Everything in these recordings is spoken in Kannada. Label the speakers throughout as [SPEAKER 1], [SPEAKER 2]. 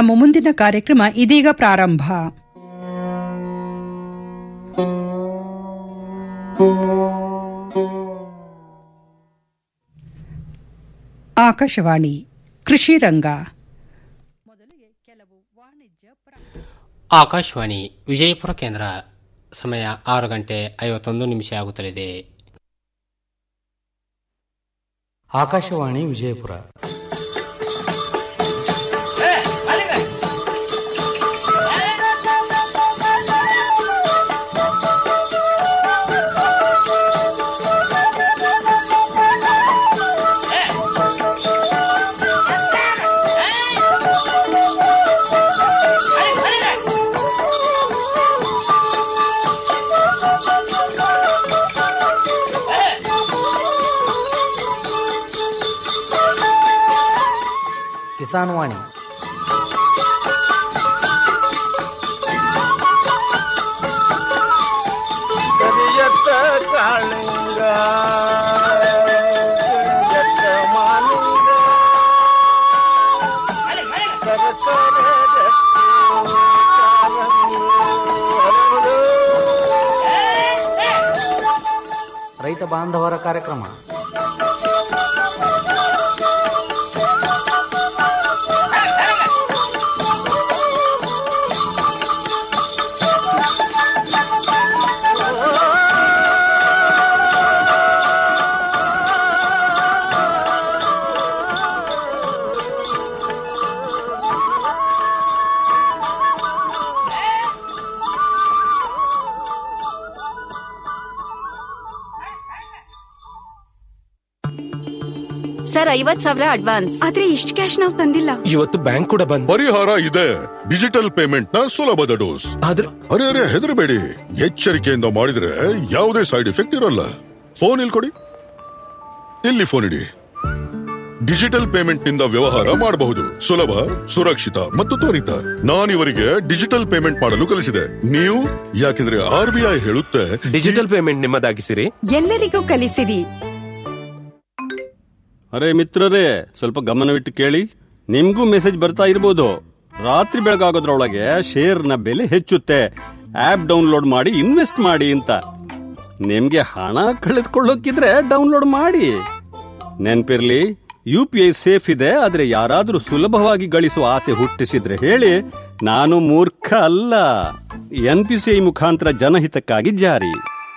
[SPEAKER 1] ನಮ್ಮ ಮುಂದಿನ ಕಾರ್ಯಕ್ರಮ ಇದೀಗ ಪ್ರಾರಂಭ ಆಕಾಶವಾಣಿ ಕೃಷಿ ರಂಗ ಮೊದಲಿಗೆ ಕೆಲವು ವಾಣಿಜ್ಯ
[SPEAKER 2] ಆಕಾಶವಾಣಿ ವಿಜಯಪುರ ಕೇಂದ್ರ ಸಮಯ ಆರು ಗಂಟೆ ಐವತ್ತೊಂದು ನಿಮಿಷ ಆಗುತ್ತಲಿದೆ
[SPEAKER 3] ಆಕಾಶವಾಣಿ ವಿಜಯಪುರ ಕಿಸಾನ್ ವಾಣಿ
[SPEAKER 4] ಕರಿಯತ್ತ ಕಾಳಿಂಗ ಕರಿಯತ್ತ ಮಾಲಿಂಗ ಸರಸರ ಗಟ್ಟಿ ಕಾಲಂಗು ಹರಡು.
[SPEAKER 3] ರೈತ ಬಾಂಧವರ ಕಾರ್ಯಕ್ರಮ
[SPEAKER 5] ಸರ್ ಐವತ್ ಸಾವಿರ ಅಡ್ವಾನ್ಸ್ ಆದ್ರೆ ಇಷ್ಟು ಕ್ಯಾಶ್ ನಾವು ತಂದಿಲ್ಲ
[SPEAKER 6] ಇವತ್ತು ಬ್ಯಾಂಕ್ ಕೂಡ ಬಂದ್
[SPEAKER 7] ಪರಿಹಾರ ಇದೆ ಡಿಜಿಟಲ್ ಪೇಮೆಂಟ್ ನ ಸುಲಭದ ಡೋಸ್
[SPEAKER 6] ಆದ್ರೆ
[SPEAKER 7] ಅರೆ ಅರೆ ಹೆದರಬೇಡಿ ಎಚ್ಚರಿಕೆಯಿಂದ ಮಾಡಿದ್ರೆ ಯಾವುದೇ ಸೈಡ್ ಎಫೆಕ್ಟ್ ಇರಲ್ಲ ಫೋನ್ ಇಲ್ಲಿ ಕೊಡಿ ಇಲ್ಲಿ ಫೋನ್ ಇಡಿ ಡಿಜಿಟಲ್ ಪೇಮೆಂಟ್ ನಿಂದ ವ್ಯವಹಾರ ಮಾಡಬಹುದು ಸುಲಭ ಸುರಕ್ಷಿತ ಮತ್ತು ತ್ವರಿತ ನಾನಿವರಿಗೆ ಡಿಜಿಟಲ್ ಪೇಮೆಂಟ್ ಮಾಡಲು ಕಲಿಸಿದೆ ನೀವು ಯಾಕೆಂದ್ರೆ ಆರ್ ಬಿ ಐ ಹೇಳುತ್ತೆ
[SPEAKER 6] ಡಿಜಿಟಲ್ ಪೇಮೆಂಟ್ ನಿಮ್ಮದಾಗಿಸಿರಿ
[SPEAKER 5] ಎಲ್ಲರಿಗೂ ಕಲಿಸಿರಿ
[SPEAKER 8] ಅರೆ ಮಿತ್ರರೇ ಸ್ವಲ್ಪ ಗಮನವಿಟ್ಟು ಕೇಳಿ ನಿಮ್ಗೂ ಮೆಸೇಜ್ ಬರ್ತಾ ಇರ್ಬೋದು ರಾತ್ರಿ ಬೆಳಗಾಗೋದ್ರೊಳಗೆ ಶೇರ್ನ ಬೆಲೆ ಹೆಚ್ಚುತ್ತೆ ಆಪ್ ಡೌನ್ಲೋಡ್ ಮಾಡಿ ಇನ್ವೆಸ್ಟ್ ಮಾಡಿ ಅಂತ ನಿಮ್ಗೆ ಹಣ ಕಳೆದುಕೊಳ್ಳೋಕಿದ್ರೆ ಡೌನ್ಲೋಡ್ ಮಾಡಿ ನೆನ್ಪಿರ್ಲಿ ಯು ಪಿ ಐ ಸೇಫ್ ಇದೆ ಆದ್ರೆ ಯಾರಾದ್ರೂ ಸುಲಭವಾಗಿ ಗಳಿಸುವ ಆಸೆ ಹುಟ್ಟಿಸಿದ್ರೆ ಹೇಳಿ ನಾನು ಮೂರ್ಖ ಅಲ್ಲ ಎನ್ ಪಿ ಸಿ ಐ ಮುಖಾಂತರ ಜನಹಿತಕ್ಕಾಗಿ ಜಾರಿ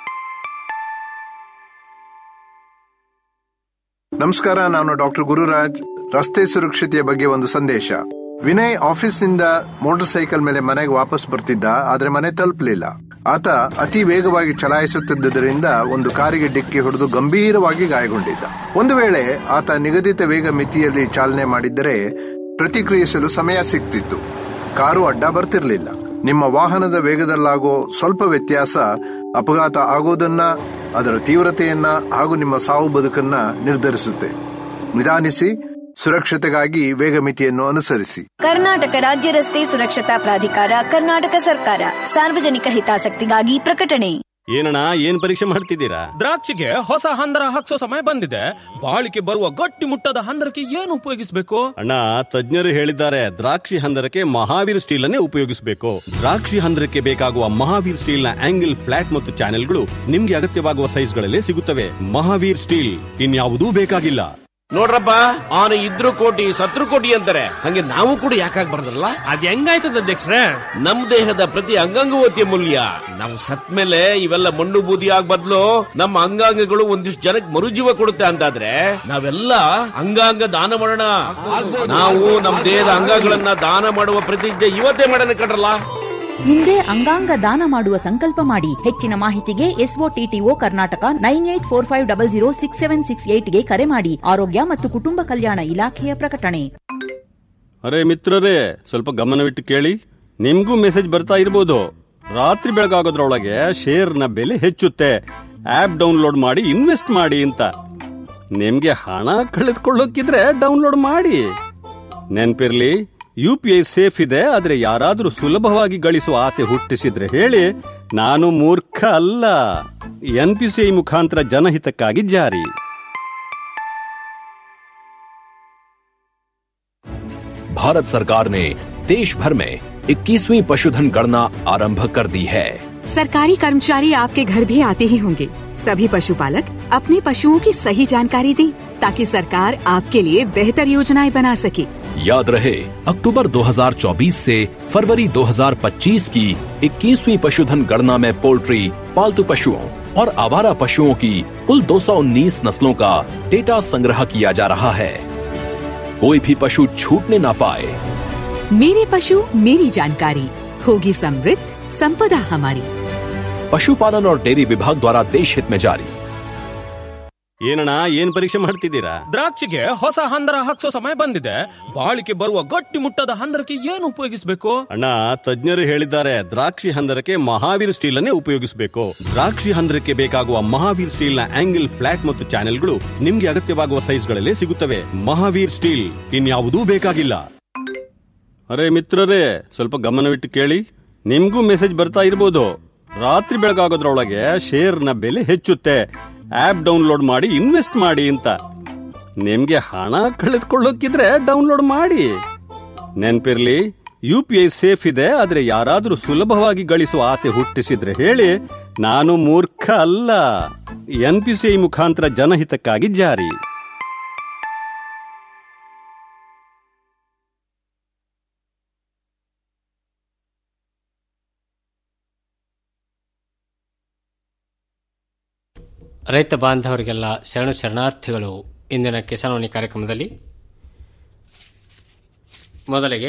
[SPEAKER 9] ನಮಸ್ಕಾರ ನಾನು ಡಾಕ್ಟರ್ ಗುರುರಾಜ್ ರಸ್ತೆ ಸುರಕ್ಷತೆಯ ಬಗ್ಗೆ ಒಂದು ಸಂದೇಶ ವಿನಯ್ ಆಫೀಸ್ನಿಂದ ಮೋಟಾರ್ ಸೈಕಲ್ ಮೇಲೆ ಮನೆಗೆ ವಾಪಸ್ ಬರ್ತಿದ್ದ ಆದ್ರೆ ಮನೆ ತಲುಪಲಿಲ್ಲ ಆತ ಅತಿ ವೇಗವಾಗಿ ಚಲಾಯಿಸುತ್ತಿದ್ದರಿಂದ ಒಂದು ಕಾರಿಗೆ ಡಿಕ್ಕಿ ಹೊಡೆದು ಗಂಭೀರವಾಗಿ ಗಾಯಗೊಂಡಿದ್ದ ಒಂದು ವೇಳೆ ಆತ ನಿಗದಿತ ವೇಗ ಮಿತಿಯಲ್ಲಿ ಚಾಲನೆ ಮಾಡಿದ್ದರೆ ಪ್ರತಿಕ್ರಿಯಿಸಲು ಸಮಯ ಸಿಗ್ತಿತ್ತು ಕಾರು ಅಡ್ಡ ಬರ್ತಿರ್ಲಿಲ್ಲ ನಿಮ್ಮ ವಾಹನದ ವೇಗದಲ್ಲಾಗೋ ಸ್ವಲ್ಪ ವ್ಯತ್ಯಾಸ ಅಪಘಾತ ಆಗೋದನ್ನ ಅದರ ತೀವ್ರತೆಯನ್ನ ಹಾಗೂ ನಿಮ್ಮ ಸಾವು ಬದುಕನ್ನ ನಿರ್ಧರಿಸುತ್ತೆ ನಿಧಾನಿಸಿ ಸುರಕ್ಷತೆಗಾಗಿ ವೇಗ ಮಿತಿಯನ್ನು ಅನುಸರಿಸಿ
[SPEAKER 10] ಕರ್ನಾಟಕ ರಾಜ್ಯ ರಸ್ತೆ ಸುರಕ್ಷತಾ ಪ್ರಾಧಿಕಾರ ಕರ್ನಾಟಕ ಸರ್ಕಾರ ಸಾರ್ವಜನಿಕ ಹಿತಾಸಕ್ತಿಗಾಗಿ ಪ್ರಕಟಣೆ
[SPEAKER 8] ಏನಣ್ಣ ಏನ್ ಪರೀಕ್ಷೆ ಮಾಡ್ತಿದ್ದೀರಾ
[SPEAKER 6] ದ್ರಾಕ್ಷಿಗೆ ಹೊಸ ಹಂದರ ಹಾಕ್ಸೋ ಸಮಯ ಬಂದಿದೆ ಬಾಳಿಕೆ ಬರುವ ಗಟ್ಟಿ ಮುಟ್ಟದ ಹಂದರಕ್ಕೆ ಏನು ಉಪಯೋಗಿಸಬೇಕು
[SPEAKER 8] ಅಣ್ಣ ತಜ್ಞರು ಹೇಳಿದ್ದಾರೆ ದ್ರಾಕ್ಷಿ ಹಂದರಕ್ಕೆ ಮಹಾವೀರ್ ಸ್ಟೀಲ್ ಅನ್ನೇ ಉಪಯೋಗಿಸಬೇಕು ದ್ರಾಕ್ಷಿ ಹಂದರಕ್ಕೆ ಬೇಕಾಗುವ ಮಹಾವೀರ್ ಸ್ಟೀಲ್ ನ ಆಂಗಲ್ ಫ್ಲಾಟ್ ಮತ್ತು ಚಾನೆಲ್ಗಳು ನಿಮ್ಗೆ ಅಗತ್ಯವಾಗುವ ಸೈಜ್ಗಳಲ್ಲೇ ಸಿಗುತ್ತವೆ ಮಹಾವೀರ್ ಸ್ಟೀಲ್ ಇನ್ಯಾವುದೂ ಬೇಕಾಗಿಲ್ಲ
[SPEAKER 11] ನೋಡ್ರಪ್ಪ ಅವನು ಇದ್ರು ಕೋಟಿ ಸತ್ರು ಕೋಟಿ ಅಂತಾರೆ ಹಂಗೆ ನಾವು ಕೂಡ ಯಾಕಾಗ್ಬಾರ್ದಲ್ಲ
[SPEAKER 6] ಅದ್ ಹೆಂಗಾಯ್ತದ ಅಧ್ಯಕ್ಷರೇ
[SPEAKER 11] ನಮ್ ದೇಹದ ಪ್ರತಿ ಅಂಗಾಂಗವೂ ಅತಿ ಮೂಲ್ಯ ನಾವು ಸತ್ ಮೇಲೆ ಇವೆಲ್ಲ ಮಣ್ಣು ಬೂದಿ ಆಗ್ ಬದ್ಲು ನಮ್ಮ ಅಂಗಾಂಗಗಳು ಒಂದಿಷ್ಟು ಜನಕ್ಕೆ ಮರುಜೀವ ಕೊಡುತ್ತೆ ಅಂತಾದ್ರೆ ನಾವೆಲ್ಲ ಅಂಗಾಂಗ ದಾನ ಮಾಡೋಣ ನಾವು ನಮ್ ದೇಹದ ಅಂಗಗಳನ್ನ ದಾನ ಮಾಡುವ ಪ್ರತಿಜ್ಞೆ ಇವತ್ತೇ ಮಾಡೋಣ ಕಣ್ರಲ್ಲ
[SPEAKER 12] ಹಿಂದೆ ಅಂಗಾಂಗ ದಾನ ಮಾಡುವ ಸಂಕಲ್ಪ ಮಾಡಿ ಹೆಚ್ಚಿನ ಮಾಹಿತಿಗೆ SOTTO Karnataka nine eight four five double zero six seven six ಏಟ್ಗೆ ಕರೆ ಮಾಡಿ ಆರೋಗ್ಯ ಮತ್ತು ಕುಟುಂಬ ಕಲ್ಯಾಣ ಇಲಾಖೆಯ ಪ್ರಕಟಣೆ
[SPEAKER 8] ಅರೆ ಮಿತ್ರರೇ ಸ್ವಲ್ಪ ಗಮನವಿಟ್ಟು ಕೇಳಿ ನಿಮ್ಗೂ ಮೆಸೇಜ್ ಬರ್ತಾ ಇರ್ಬೋದು ರಾತ್ರಿ ಬೆಳಗಾಗೋದ್ರೊಳಗೆ ಶೇರ್ನ ಬೆಲೆ ಹೆಚ್ಚುತ್ತೆ ಆಪ್ ಡೌನ್ಲೋಡ್ ಮಾಡಿ ಇನ್ವೆಸ್ಟ್ ಮಾಡಿ ಅಂತ ನಿಮ್ಗೆ ಹಣ ಕಳೆದುಕೊಳ್ಳೋಕಿದ್ರೆ ಡೌನ್ಲೋಡ್ ಮಾಡಿ ನೆನ್ಪಿರ್ಲಿ ಯು ಪಿ ಐ ಸೇಫ್ ಇದೆ ಆದ್ರೆ ಯಾರಾದ್ರೂ ಸುಲಭವಾಗಿ ಗಳಿಸುವ ಆಸೆ ಹುಟ್ಟಿಸಿದ್ರೆ ಹೇಳಿ ನಾನು ಮೂರ್ಖ ಅಲ್ಲ ಎನ್ ಪಿ ಸಿ ಐ ಮುಖಾಂತರ ಜನಹಿತಕ್ಕಾಗಿ ಜಾರಿ
[SPEAKER 13] भारत सरकार ने देश भर में 21वीं पशुधन गणना आरंभ कर दी है
[SPEAKER 14] सरकारी कर्मचारी आपके घर भी आते ही होंगे सभी पशुपालक अपने पशुओं की सही जानकारी दें ताकि सरकार आपके लिए बेहतर योजनाएं बना सके
[SPEAKER 13] याद रहे अक्टूबर 2024 से फरवरी 2025 की 21वीं पशुधन गणना में पोल्ट्री पालतू पशुओं और आवारा पशुओं की कुल 219 नस्लों का डेटा संग्रह किया जा रहा है कोई भी पशु छूटने ना पाए
[SPEAKER 14] मेरे पशु मेरी जानकारी होगी समृद्ध संपदा हमारी
[SPEAKER 13] पशुपालन और डेयरी विभाग द्वारा देश हित में जारी
[SPEAKER 8] ಏನಣ್ಣ ಏನ್ ಪರೀಕ್ಷೆ ಮಾಡ್ತಿದ್ದೀರಾ
[SPEAKER 6] ದ್ರಾಕ್ಷಿಗೆ ಹೊಸ ಹಂದರ ಹಾಕ್ಸೋ ಸಮಯ ಬಂದಿದೆ ಬಾಳಿಕೆ ಬರುವ ಗಟ್ಟಿ ಮುಟ್ಟದ ಹಂದರಕ್ಕೆ ಏನು ಉಪಯೋಗಿಸಬೇಕು
[SPEAKER 8] ಅಣ್ಣ ತಜ್ಞರು ಹೇಳಿದ್ದಾರೆ ದ್ರಾಕ್ಷಿ ಹಂದರಕ್ಕೆ ಮಹಾವೀರ್ ಸ್ಟೀಲ್ ಅನ್ನೇ ಉಪಯೋಗಿಸಬೇಕು ದ್ರಾಕ್ಷಿ ಹಂದರಕ್ಕೆ ಬೇಕಾಗುವ ಮಹಾವೀರ್ ಸ್ಟೀಲ್ ನ ಆಂಗಲ್ ಫ್ಲಾಟ್ ಮತ್ತು ಚಾನೆಲ್ಗಳು ನಿಮ್ಗೆ ಅಗತ್ಯವಾಗುವ ಸೈಜ್ಗಳಲ್ಲೇ ಸಿಗುತ್ತವೆ ಮಹಾವೀರ್ ಸ್ಟೀಲ್ ಇನ್ಯಾವುದೂ ಬೇಕಾಗಿಲ್ಲ ಅರೆ ಮಿತ್ರರೇ ಸ್ವಲ್ಪ ಗಮನವಿಟ್ಟು ಕೇಳಿ ನಿಮ್ಗೂ ಮೆಸೇಜ್ ಬರ್ತಾ ಇರ್ಬೋದು ರಾತ್ರಿ ಬೆಳಗಾಗೋದ್ರೊಳಗೆ ಶೇರ್ನ ಬೆಲೆ ಹೆಚ್ಚುತ್ತೆ ಆಪ್ ಡೌನ್ಲೋಡ್ ಮಾಡಿ ಇನ್ವೆಸ್ಟ್ ಮಾಡಿ ಅಂತ ನಿಮ್ಗೆ ಹಣ ಕಳೆದುಕೊಳ್ಳೋಕಿದ್ರೆ ಡೌನ್ಲೋಡ್ ಮಾಡಿ ನೆನ್ಪಿರ್ಲಿ ಯು ಪಿ ಐ ಸೇಫ್ ಇದೆ ಆದ್ರೆ ಯಾರಾದ್ರೂ ಸುಲಭವಾಗಿ ಗಳಿಸುವ ಆಸೆ ಹುಟ್ಟಿಸಿದ್ರೆ ಹೇಳಿ ನಾನು ಮೂರ್ಖ ಅಲ್ಲ ಎನ್ ಪಿ ಸಿ ಐ ಮುಖಾಂತರ ಜನಹಿತಕ್ಕಾಗಿ ಜಾರಿ
[SPEAKER 2] ರೈತ ಬಾಂಧವರಿಗೆಲ್ಲ ಶರಣು ಶರಣಾರ್ಥಿಗಳು ಇಂದಿನ ಕಿಸಾನ್ವಾಣಿ ಕಾರ್ಯಕ್ರಮದಲ್ಲಿ ಮೊದಲಿಗೆ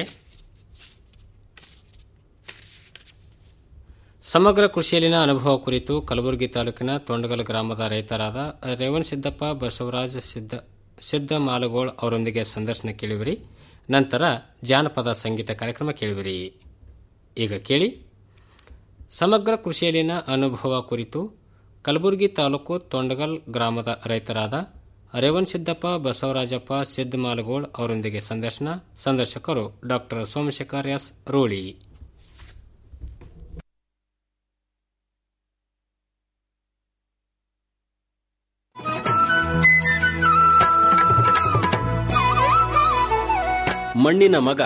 [SPEAKER 2] ಸಮಗ್ರ ಕೃಷಿಯಲ್ಲಿನ ಅನುಭವ ಕುರಿತು ಕಲಬುರಗಿ ತಾಲೂಕಿನ ತೊಂಡಗಲ್ ಗ್ರಾಮದ ರೈತರಾದ ರೇವಣ್ ಸಿದ್ದಪ್ಪ ಬಸವರಾಜ್ ಸಿದ್ದ ಸಿದ್ದ ಮಾಲಗೋಳ್ ಅವರೊಂದಿಗೆ ಸಂದರ್ಶನ ಕೇಳಿವಿರಿ ನಂತರ ಜಾನಪದ ಸಂಗೀತ ಕಾರ್ಯಕ್ರಮ ಕೇಳಿವಿರಿ ಈಗ ಕೇಳಿ ಸಮಗ್ರ ಕೃಷಿಯಲ್ಲಿನ ಅನುಭವ ಕುರಿತು ಕಲಬುರಗಿ ತಾಲೂಕು ತೊಂಡಗಲ್ ಗ್ರಾಮದ ರೈತರಾದ ರೇವಣ್ ಸಿದ್ದಪ್ಪ ಬಸವರಾಜಪ್ಪ ಸಿದ್ದ ಮಾಲಗೋಳ್ ಅವರೊಂದಿಗೆ ಸಂದರ್ಶನ ಸಂದರ್ಶಕರು ಡಾಕ್ಟರ್ ಸೋಮಶೇಖರ್ ಎಸ್ ರೋಳಿ
[SPEAKER 15] ಮಣ್ಣಿನ ಮಗ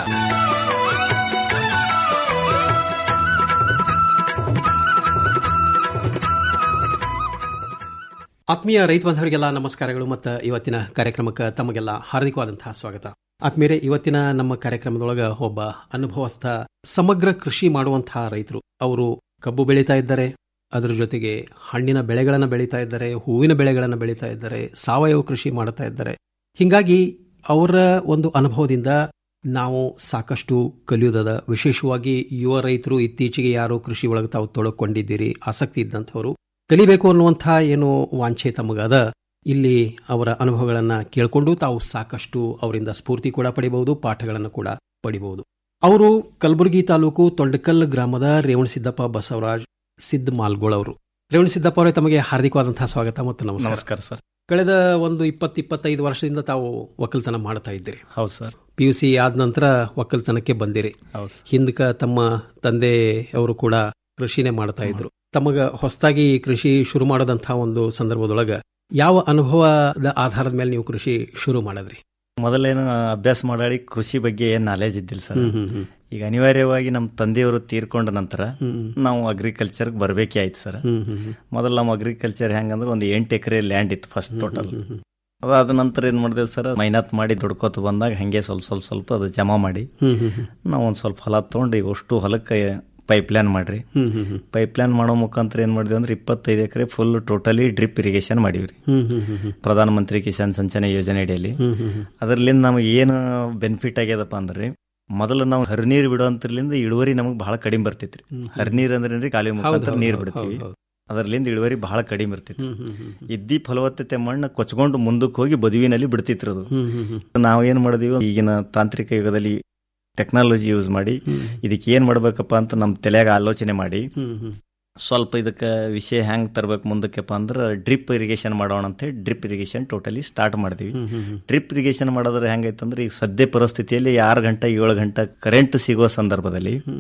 [SPEAKER 16] ಆತ್ಮೀಯ ರೈತ ಬಾಂಧವರಿಗೆಲ್ಲ ನಮಸ್ಕಾರಗಳು ಮತ್ತು ಇವತ್ತಿನ ಕಾರ್ಯಕ್ರಮಕ್ಕೆ ತಮಗೆಲ್ಲ ಹಾರ್ದಿಕವಾದಂತಹ ಸ್ವಾಗತ ಆತ್ಮೀಯರೇ ಇವತ್ತಿನ ನಮ್ಮ ಕಾರ್ಯಕ್ರಮದೊಳಗ ಒಬ್ಬ ಅನುಭವಸ್ಥ ಸಮಗ್ರ ಕೃಷಿ ಮಾಡುವಂತಹ ರೈತರು ಅವರು ಕಬ್ಬು ಬೆಳೀತಾ ಇದ್ದಾರೆ ಅದರ ಜೊತೆಗೆ ಹಣ್ಣಿನ ಬೆಳೆಗಳನ್ನು ಬೆಳೀತಾ ಇದ್ದಾರೆ ಹೂವಿನ ಬೆಳೆಗಳನ್ನು ಬೆಳೀತಾ ಇದ್ದಾರೆ ಸಾವಯವ ಕೃಷಿ ಮಾಡ್ತಾ ಇದ್ದಾರೆ ಹಿಂಗಾಗಿ ಅವರ ಒಂದು ಅನುಭವದಿಂದ ನಾವು ಸಾಕಷ್ಟು ಕಲಿಯೋದದ ವಿಶೇಷವಾಗಿ ಯುವ ರೈತರು ಇತ್ತೀಚೆಗೆ ಯಾರು ಕೃಷಿ ಒಳಗೆ ತಾವು ತೊಡಕೊಂಡಿದ್ದೀರಿ ಆಸಕ್ತಿ ಇದ್ದಂಥವರು ಕಲಿಬೇಕು ಅನ್ನುವಂಥ ಏನು ವಾಂಛೆ ತಮಗದ ಇಲ್ಲಿ ಅವರ ಅನುಭವಗಳನ್ನು ಕೇಳಿಕೊಂಡು ತಾವು ಸಾಕಷ್ಟು ಅವರಿಂದ ಸ್ಫೂರ್ತಿ ಕೂಡ ಪಡಿಬಹುದು ಪಾಠಗಳನ್ನು ಕೂಡ ಪಡಿಬಹುದು ಅವರು ಕಲಬುರಗಿ ತಾಲೂಕು ತೊಂಡಕಲ್ ಗ್ರಾಮದ ರೇವಣಸಿದ್ದಪ್ಪ ಬಸವರಾಜ್ ಸಿದ್ದ ಮಾಲ್ಗೋಳ್ ಅವರು ರೇವಣಸಿದ್ದಪ್ಪ ಅವರೇ ತಮಗೆ ಹಾರ್ದಿಕವಾದಂತಹ ಸ್ವಾಗತ ಮತ್ತು ನಮಸ್ಕಾರ
[SPEAKER 17] ನಮಸ್ಕಾರ ಸರ್
[SPEAKER 16] ಕಳೆದ ಒಂದು ಇಪ್ಪತ್ತು ಇಪ್ಪತ್ತೈದು ವರ್ಷದಿಂದ ತಾವು ಒಕ್ಕಲ್ತನ ಮಾಡ್ತಾ ಇದ್ದೀರಿ
[SPEAKER 17] ಹೌದು ಸರ್
[SPEAKER 16] ಪಿ ಯು ಸಿ ಆದ ನಂತರ ಒಕ್ಕಲ್ತನಕ್ಕೆ ಬಂದಿರಿ
[SPEAKER 17] ಹೌದು
[SPEAKER 16] ಹಿಂದಕ ತಮ್ಮ ತಂದೆ ಅವರು ಕೂಡ ಕೃಷಿನೇ ಮಾಡ್ತಾ ಇದ್ರು ತಮಗ ಹೊಸದಾಗಿ ಕೃಷಿ ಶುರು ಮಾಡೋದಂತಹ ಒಂದು ಸಂದರ್ಭದೊಳಗ ಯಾವ ಅನುಭವದ ಆಧಾರದ ಮೇಲೆ ನೀವು ಕೃಷಿ ಶುರು ಮಾಡಿದ್ರಿ
[SPEAKER 17] ಮೊದಲೇನು ಅಭ್ಯಾಸ ಮಾಡಿ ಕೃಷಿ ಬಗ್ಗೆ ಏನ್ ನಾಲೆಜ್ ಇದ್ದಿಲ್ಲ ಸರ್
[SPEAKER 16] ಹ್ಮ್, ಹ್ಮ್, ಹ್ಮ್.
[SPEAKER 17] ಈಗ ಅನಿವಾರ್ಯವಾಗಿ ನಮ್ಮ ತಂದೆಯವರು ತೀರ್ಕೊಂಡ ನಂತರ
[SPEAKER 16] ಹ್ಮ್.
[SPEAKER 17] ನಾವು ಅಗ್ರಿಕಲ್ಚರ್ ಬರಬೇಕೇ ಆಯ್ತು ಸರ್
[SPEAKER 16] ಹ್ಮ್, ಹ್ಮ್, ಹ್ಮ್.
[SPEAKER 17] ಮೊದಲು ನಮ್ಮ ಅಗ್ರಿಕಲ್ಚರ್ ಹೆಂಗಂದ್ರೆ ಒಂದು ಎಂಟು ಎಕರೆ ಲ್ಯಾಂಡ್ ಇತ್ತು ಫಸ್ಟ್ ಟೋಟಲ್ ಅದಾದ ನಂತರ ಏನ್ ಮಾಡಿದೆವು ಸರ್ ಮೈನಾತ್ ಮಾಡಿ ದುಡ್ಕೋತ ಬಂದಾಗ ಹಂಗೆ ಸ್ವಲ್ಪ ಸ್ವಲ್ಪ ಸ್ವಲ್ಪ ಅದು ಜಮಾ ಮಾಡಿ
[SPEAKER 16] ಹ್ಮ್, ಹ್ಮ್, ಹ್ಮ್.
[SPEAKER 17] ನಾವು ಒಂದು ಸ್ವಲ್ಪ ಹೊಲ ತೊಗೊಂಡು ಈಗ ಅಷ್ಟು ಹೊಲಕ್ಕೆ ಪೈಪ್ ಲೈನ್ ಮಾಡ್ರಿ
[SPEAKER 16] ಹ್ಮ್, ಹ್ಮ್, ಹ್ಮ್.
[SPEAKER 17] ಪೈಪ್ ಲೈನ್ ಮಾಡೋ ಮುಖಾಂತರ ಏನ್ ಮಾಡಿದ್ವಿ ಅಂದ್ರೆ ಇಪ್ಪತ್ತೈದು ಎಕರೆ ಫುಲ್ ಟೋಟಲಿ ಡ್ರಿಪ್ ಇರಿಗೇಷನ್ ಮಾಡಿವ್ರಿ
[SPEAKER 16] ಹ್ಮ್, ಹ್ಮ್, ಹ್ಮ್, ಹ್ಮ್.
[SPEAKER 17] ಪ್ರಧಾನ ಮಂತ್ರಿ ಕಿಸಾನ್ ಸಂಚನ ಯೋಜನೆ ಅಡಿಯಲ್ಲಿ
[SPEAKER 16] ಹ್ಮ್, ಹ್ಮ್, ಹ್ಮ್.
[SPEAKER 17] ಅದರ್ಲಿಂದ ನಮಗೆ ಏನು ಬೆನಿಫಿಟ್ ಆಗ್ಯದಪ್ಪ ಅಂದ್ರೆ ಮೊದಲು ನಾವು ಹರಿನೀರು ಬಿಡುವಂತರ್ಲಿಂದ ಇಳುವರಿ ನಮಗೆ ಬಹಳ ಕಡಿಮೆ ಬರ್ತೈತ್ರಿ
[SPEAKER 16] ಹ್ಮ್.
[SPEAKER 17] ಹರಿನೀರ್ ಅಂದ್ರೆ ಕಾಲುವೆ ಮುಖಾಂತರ
[SPEAKER 16] ಹೌದು,
[SPEAKER 17] ನೀರು
[SPEAKER 16] ಹೌದು,
[SPEAKER 17] ಬಿಡ್ತೀವಿ
[SPEAKER 16] ಹೌದು, ಹೌದು.
[SPEAKER 17] ಅದರ್ಲಿಂದ ಇಳುವರಿ ಬಹಳ ಕಡಿಮೆ ಇರ್ತೈತಿ
[SPEAKER 16] ಹ್ಮ್, ಹ್ಮ್, ಹ್ಮ್,
[SPEAKER 17] ಇದ್ದಿ ಫಲವತ್ತತೆ ಮಣ್ಣು ಕೊಚ್ಕೊಂಡು ಮುಂದಕ್ಕೆ ಹೋಗಿ ಬದುವಿನಲ್ಲಿ ಬಿಡ್ತಿತ್ತು ಅದು
[SPEAKER 16] ಹ್ಮ್, ಹ್ಮ್, ಹ್ಮ್.
[SPEAKER 17] ನಾವು ಏನ್ ಮಾಡಿದೀವಿ ಈಗಿನ ತಾಂತ್ರಿಕ ಯುಗದಲ್ಲಿ ಟೆಕ್ನಾಲಜಿ ಯೂಸ್ ಮಾಡಿ
[SPEAKER 16] ಹ್ಮ್.
[SPEAKER 17] ಇದಕ್ಕೆ ಏನ್ ಮಾಡ್ಬೇಕಪ್ಪ ಅಂತ ನಮ್ಮ ತಲೆಯಾಗ ಆಲೋಚನೆ ಮಾಡಿ
[SPEAKER 16] ಹ್ಮ್, ಹ್ಮ್.
[SPEAKER 17] ಸ್ವಲ್ಪ ಇದಕ್ಕೆ ವಿಷಯ ಹೆಂಗ್ ತರ್ಬೇಕು ಮುಂದಕ್ಕೆಪ್ಪ ಅಂದ್ರೆ ಡ್ರಿಪ್ ಇರಿಗೇಷನ್ ಮಾಡೋಣ ಅಂತ ಹೇಳಿ ಡ್ರಿಪ್ ಇರಿಗೇಷನ್ ಟೋಟಲಿ ಸ್ಟಾರ್ಟ್ ಮಾಡಿದ್ವಿ
[SPEAKER 16] ಹ್ಮ್, ಹ್ಮ್, ಹ್ಮ್.
[SPEAKER 17] ಡ್ರಿಪ್ ಇರಿಗೇಷನ್ ಮಾಡೋದ್ರೆ ಹೆಂಗೈತಂದ್ರೆ ಈಗ ಸದ್ಯ ಪರಿಸ್ಥಿತಿಯಲ್ಲಿ ಆರು ಗಂಟೆ ಏಳು ಗಂಟೆ ಕರೆಂಟ್ ಸಿಗೋ ಸಂದರ್ಭದಲ್ಲಿ
[SPEAKER 16] ಹ್ಮ್.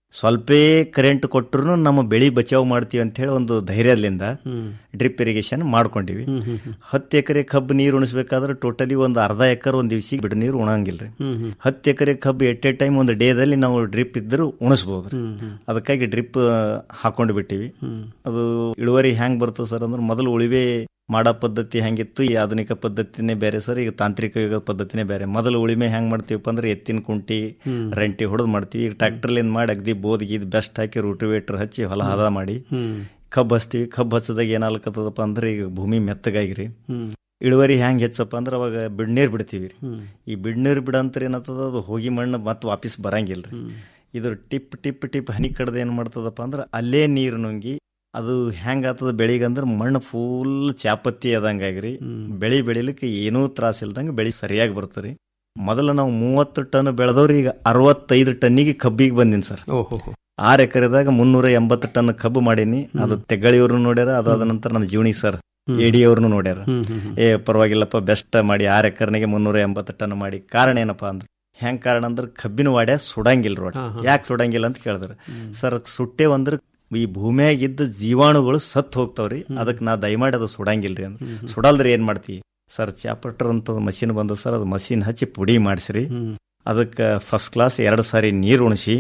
[SPEAKER 17] ಸ್ವಲ್ಪೇ ಕರೆಂಟ್ ಕೊಟ್ಟರು ನಮ್ಮ ಬೆಳಿ ಬಚಾವ್ ಮಾಡ್ತೀವಿ ಅಂತ ಹೇಳಿ ಒಂದು ಧೈರ್ಯದಿಂದ ಡ್ರಿಪ್ ಇರಿಗೇಷನ್ ಮಾಡ್ಕೊಂಡಿವಿ ಹತ್ತು ಎಕರೆ ಕಬ್ಬು ನೀರು ಉಣಿಸ್ಬೇಕಾದ್ರೆ ಟೋಟಲಿ ಒಂದು ಅರ್ಧ ಎಕರೆ ಒಂದು ದಿವ್ಸಿಗೆ ಬಿಡು ನೀರು ಉಣಂಗಿಲ್ರಿ ಹತ್ತು ಎಕರೆ ಕಬ್ಬು ಎಟ್ ಎ ಟೈಮ್ ಒಂದು ಡೇದಲ್ಲಿ ನಾವು ಡ್ರಿಪ್ ಇದ್ದರೂ ಉಣಿಸ್ಬೋದು ಅದಕ್ಕಾಗಿ ಡ್ರಿಪ್ ಹಾಕೊಂಡು ಬಿಟ್ಟಿವಿ ಅದು ಇಳುವರಿ ಹೆಂಗ್ ಬರ್ತದೆ ಸರ್ ಅಂದ್ರೆ ಮೊದಲು ಉಳಿವೆ ಮಾಡೋ ಪದ್ಧತಿ ಹೆಂಗಿತ್ತು ಈ ಆಧುನಿಕ ಪದ್ಧತಿನೇ ಬೇರೆ ಸರ್ ಈಗ ತಾಂತ್ರಿಕ ಯುಗ ಪದ್ಧತಿನೇ ಬೇರೆ ಮೊದಲು ಉಳಿಮೆ ಹೆಂಗ್ ಮಾಡ್ತೀವಪ್ಪ ಅಂದ್ರೆ ಎತ್ತಿನ ಕುಂಟಿ ರಂಟಿ ಹೊಡೆದು ಮಾಡ್ತೀವಿ ಈಗ ಟ್ರ್ಯಾಕ್ಟರ್ಲಿಂದ ಮಾಡಿ ಅಗ್ದಿ ಬೋದ್ ಗೀದ್ ಬೆಸ್ಟ್ ಹಾಕಿ ರೂಟಿವೇಟರ್ ಹಚ್ಚಿ ಹೊಲ ಹದ ಮಾಡಿ ಕಬ್ಬು ಹಚ್ತೀವಿ ಕಬ್ಬು ಹಚ್ಚದಾಗ ಏನಾಗ್ಲತ್ತದಪ್ಪ ಅಂದ್ರೆ ಈಗ ಭೂಮಿ ಮೆತ್ತಗಾಗಿರಿ ಇಳುವರಿ ಹೆಂಗ್ ಹೆಚ್ಚಪ್ಪ ಅಂದ್ರೆ ಅವಾಗ ಬಿಡ್ನೀರ್ ಬಿಡ್ತೀವಿ ರೀ ಈ ಬಿಡ್ನೀರ್ ಬಿಡಂತ್ರ ಏನತ್ತದ ಅದು ಹೋಗಿ ಮಣ್ಣು ಮತ್ತೆ ವಾಪಸ್ ಬರಂಗಿಲ್ರಿ ಇದು ಟಿಪ್ ಟಿಪ್ ಟಿಪ್ ಹನಿ ಕಡ್ದು ಏನ್ ಮಾಡ್ತದಪ್ಪ ಅಂದ್ರೆ ಅಲ್ಲೇ ನೀರು ನುಂಗಿ ಅದು ಹೆಂಗ್ ಆತದ ಬೆಳಿಗಂದ್ರೆ ಮಣ್ಣು ಫುಲ್ ಚಾಪತ್ತಿ ಆದಂಗಾಗ್ರಿ ಬೆಳಿ ಬೆಳಿಲಿಕ್ಕೆ ಏನೂ ತ್ರಾಸ ಇಲ್ದಂಗೆ ಬೆಳಿ ಸರಿಯಾಗಿ ಬರ್ತರಿ ಮೊದಲು ನಾವು ಮೂವತ್ತು ಟನ್ ಬೆಳೆದವ್ರು ಈಗ ಅರವತ್ತೈದು ಟನ್ನಿಗೆ ಕಬ್ಬಿಗೆ ಬಂದಿನಿ ಸರ್ ಆರು ಎಕರೆದಾಗ ಮುನ್ನೂರ ಎಂಬತ್ತು ಟನ್ ಕಬ್ಬು ಮಾಡೀನಿ ಅದು ತೆಗಳಿಯವ್ರನ್ನು ನೋಡ್ಯಾರ ಅದಾದ ನಂತರ ನಮ್ಮ ಜೀವಣಿ ಸರ್ ಎಡಿ ಅವ್ರನ್ನು ನೋಡ್ಯಾರ ಏ ಪರವಾಗಿಲ್ಲಪ್ಪ ಬೆಸ್ಟ್ ಮಾಡಿ ಆರು ಎಕರ್ನಾಗೆ ಮುನ್ನೂರ ಎಂಬತ್ತು ಟನ್ ಮಾಡಿ ಕಾರಣ ಏನಪ್ಪಾ ಅಂದ್ರೆ ಹೆಂಗ್ ಕಾರಣ ಅಂದ್ರೆ ಕಬ್ಬಿನ ವಾಡ್ಯ ಸುಡಂಗಿಲ್ಲ ರೋಡ್ ಯಾಕೆ ಸುಡಂಗಿಲ್ಲ ಅಂತ ಕೇಳಿದ್ರು ಸರ್ ಸುಟ್ಟೆ ಅಂದ್ರೆ ಈ ಭೂಮಿಯಾಗಿದ್ದ ಜೀವಾಣುಗಳು ಸತ್ ಹೋಗ್ತಾವ್ರಿ ಅದಕ್ಕೆ ನಾ ದಯಮಾಡಿ ಅದು ಸುಡಂಗಿಲ್ರಿ ಅಂತ ಸುಡಲ್ದ್ರಿ ಏನ್ ಮಾಡ್ತೀವಿ ಸರ್ ಚಾಪಟ್ರ್ ಅಂತ ಮಷಿನ್ ಬಂದ ಸರ್ ಅದು ಮಷಿನ್ ಹಚ್ಚಿ ಪುಡಿ ಮಾಡಿಸ್ರಿ ಅದಕ್ಕೆ ಫಸ್ಟ್ ಕ್ಲಾಸ್ ಎರಡು ಸಾರಿ ನೀರು ಉಣಿಸಿ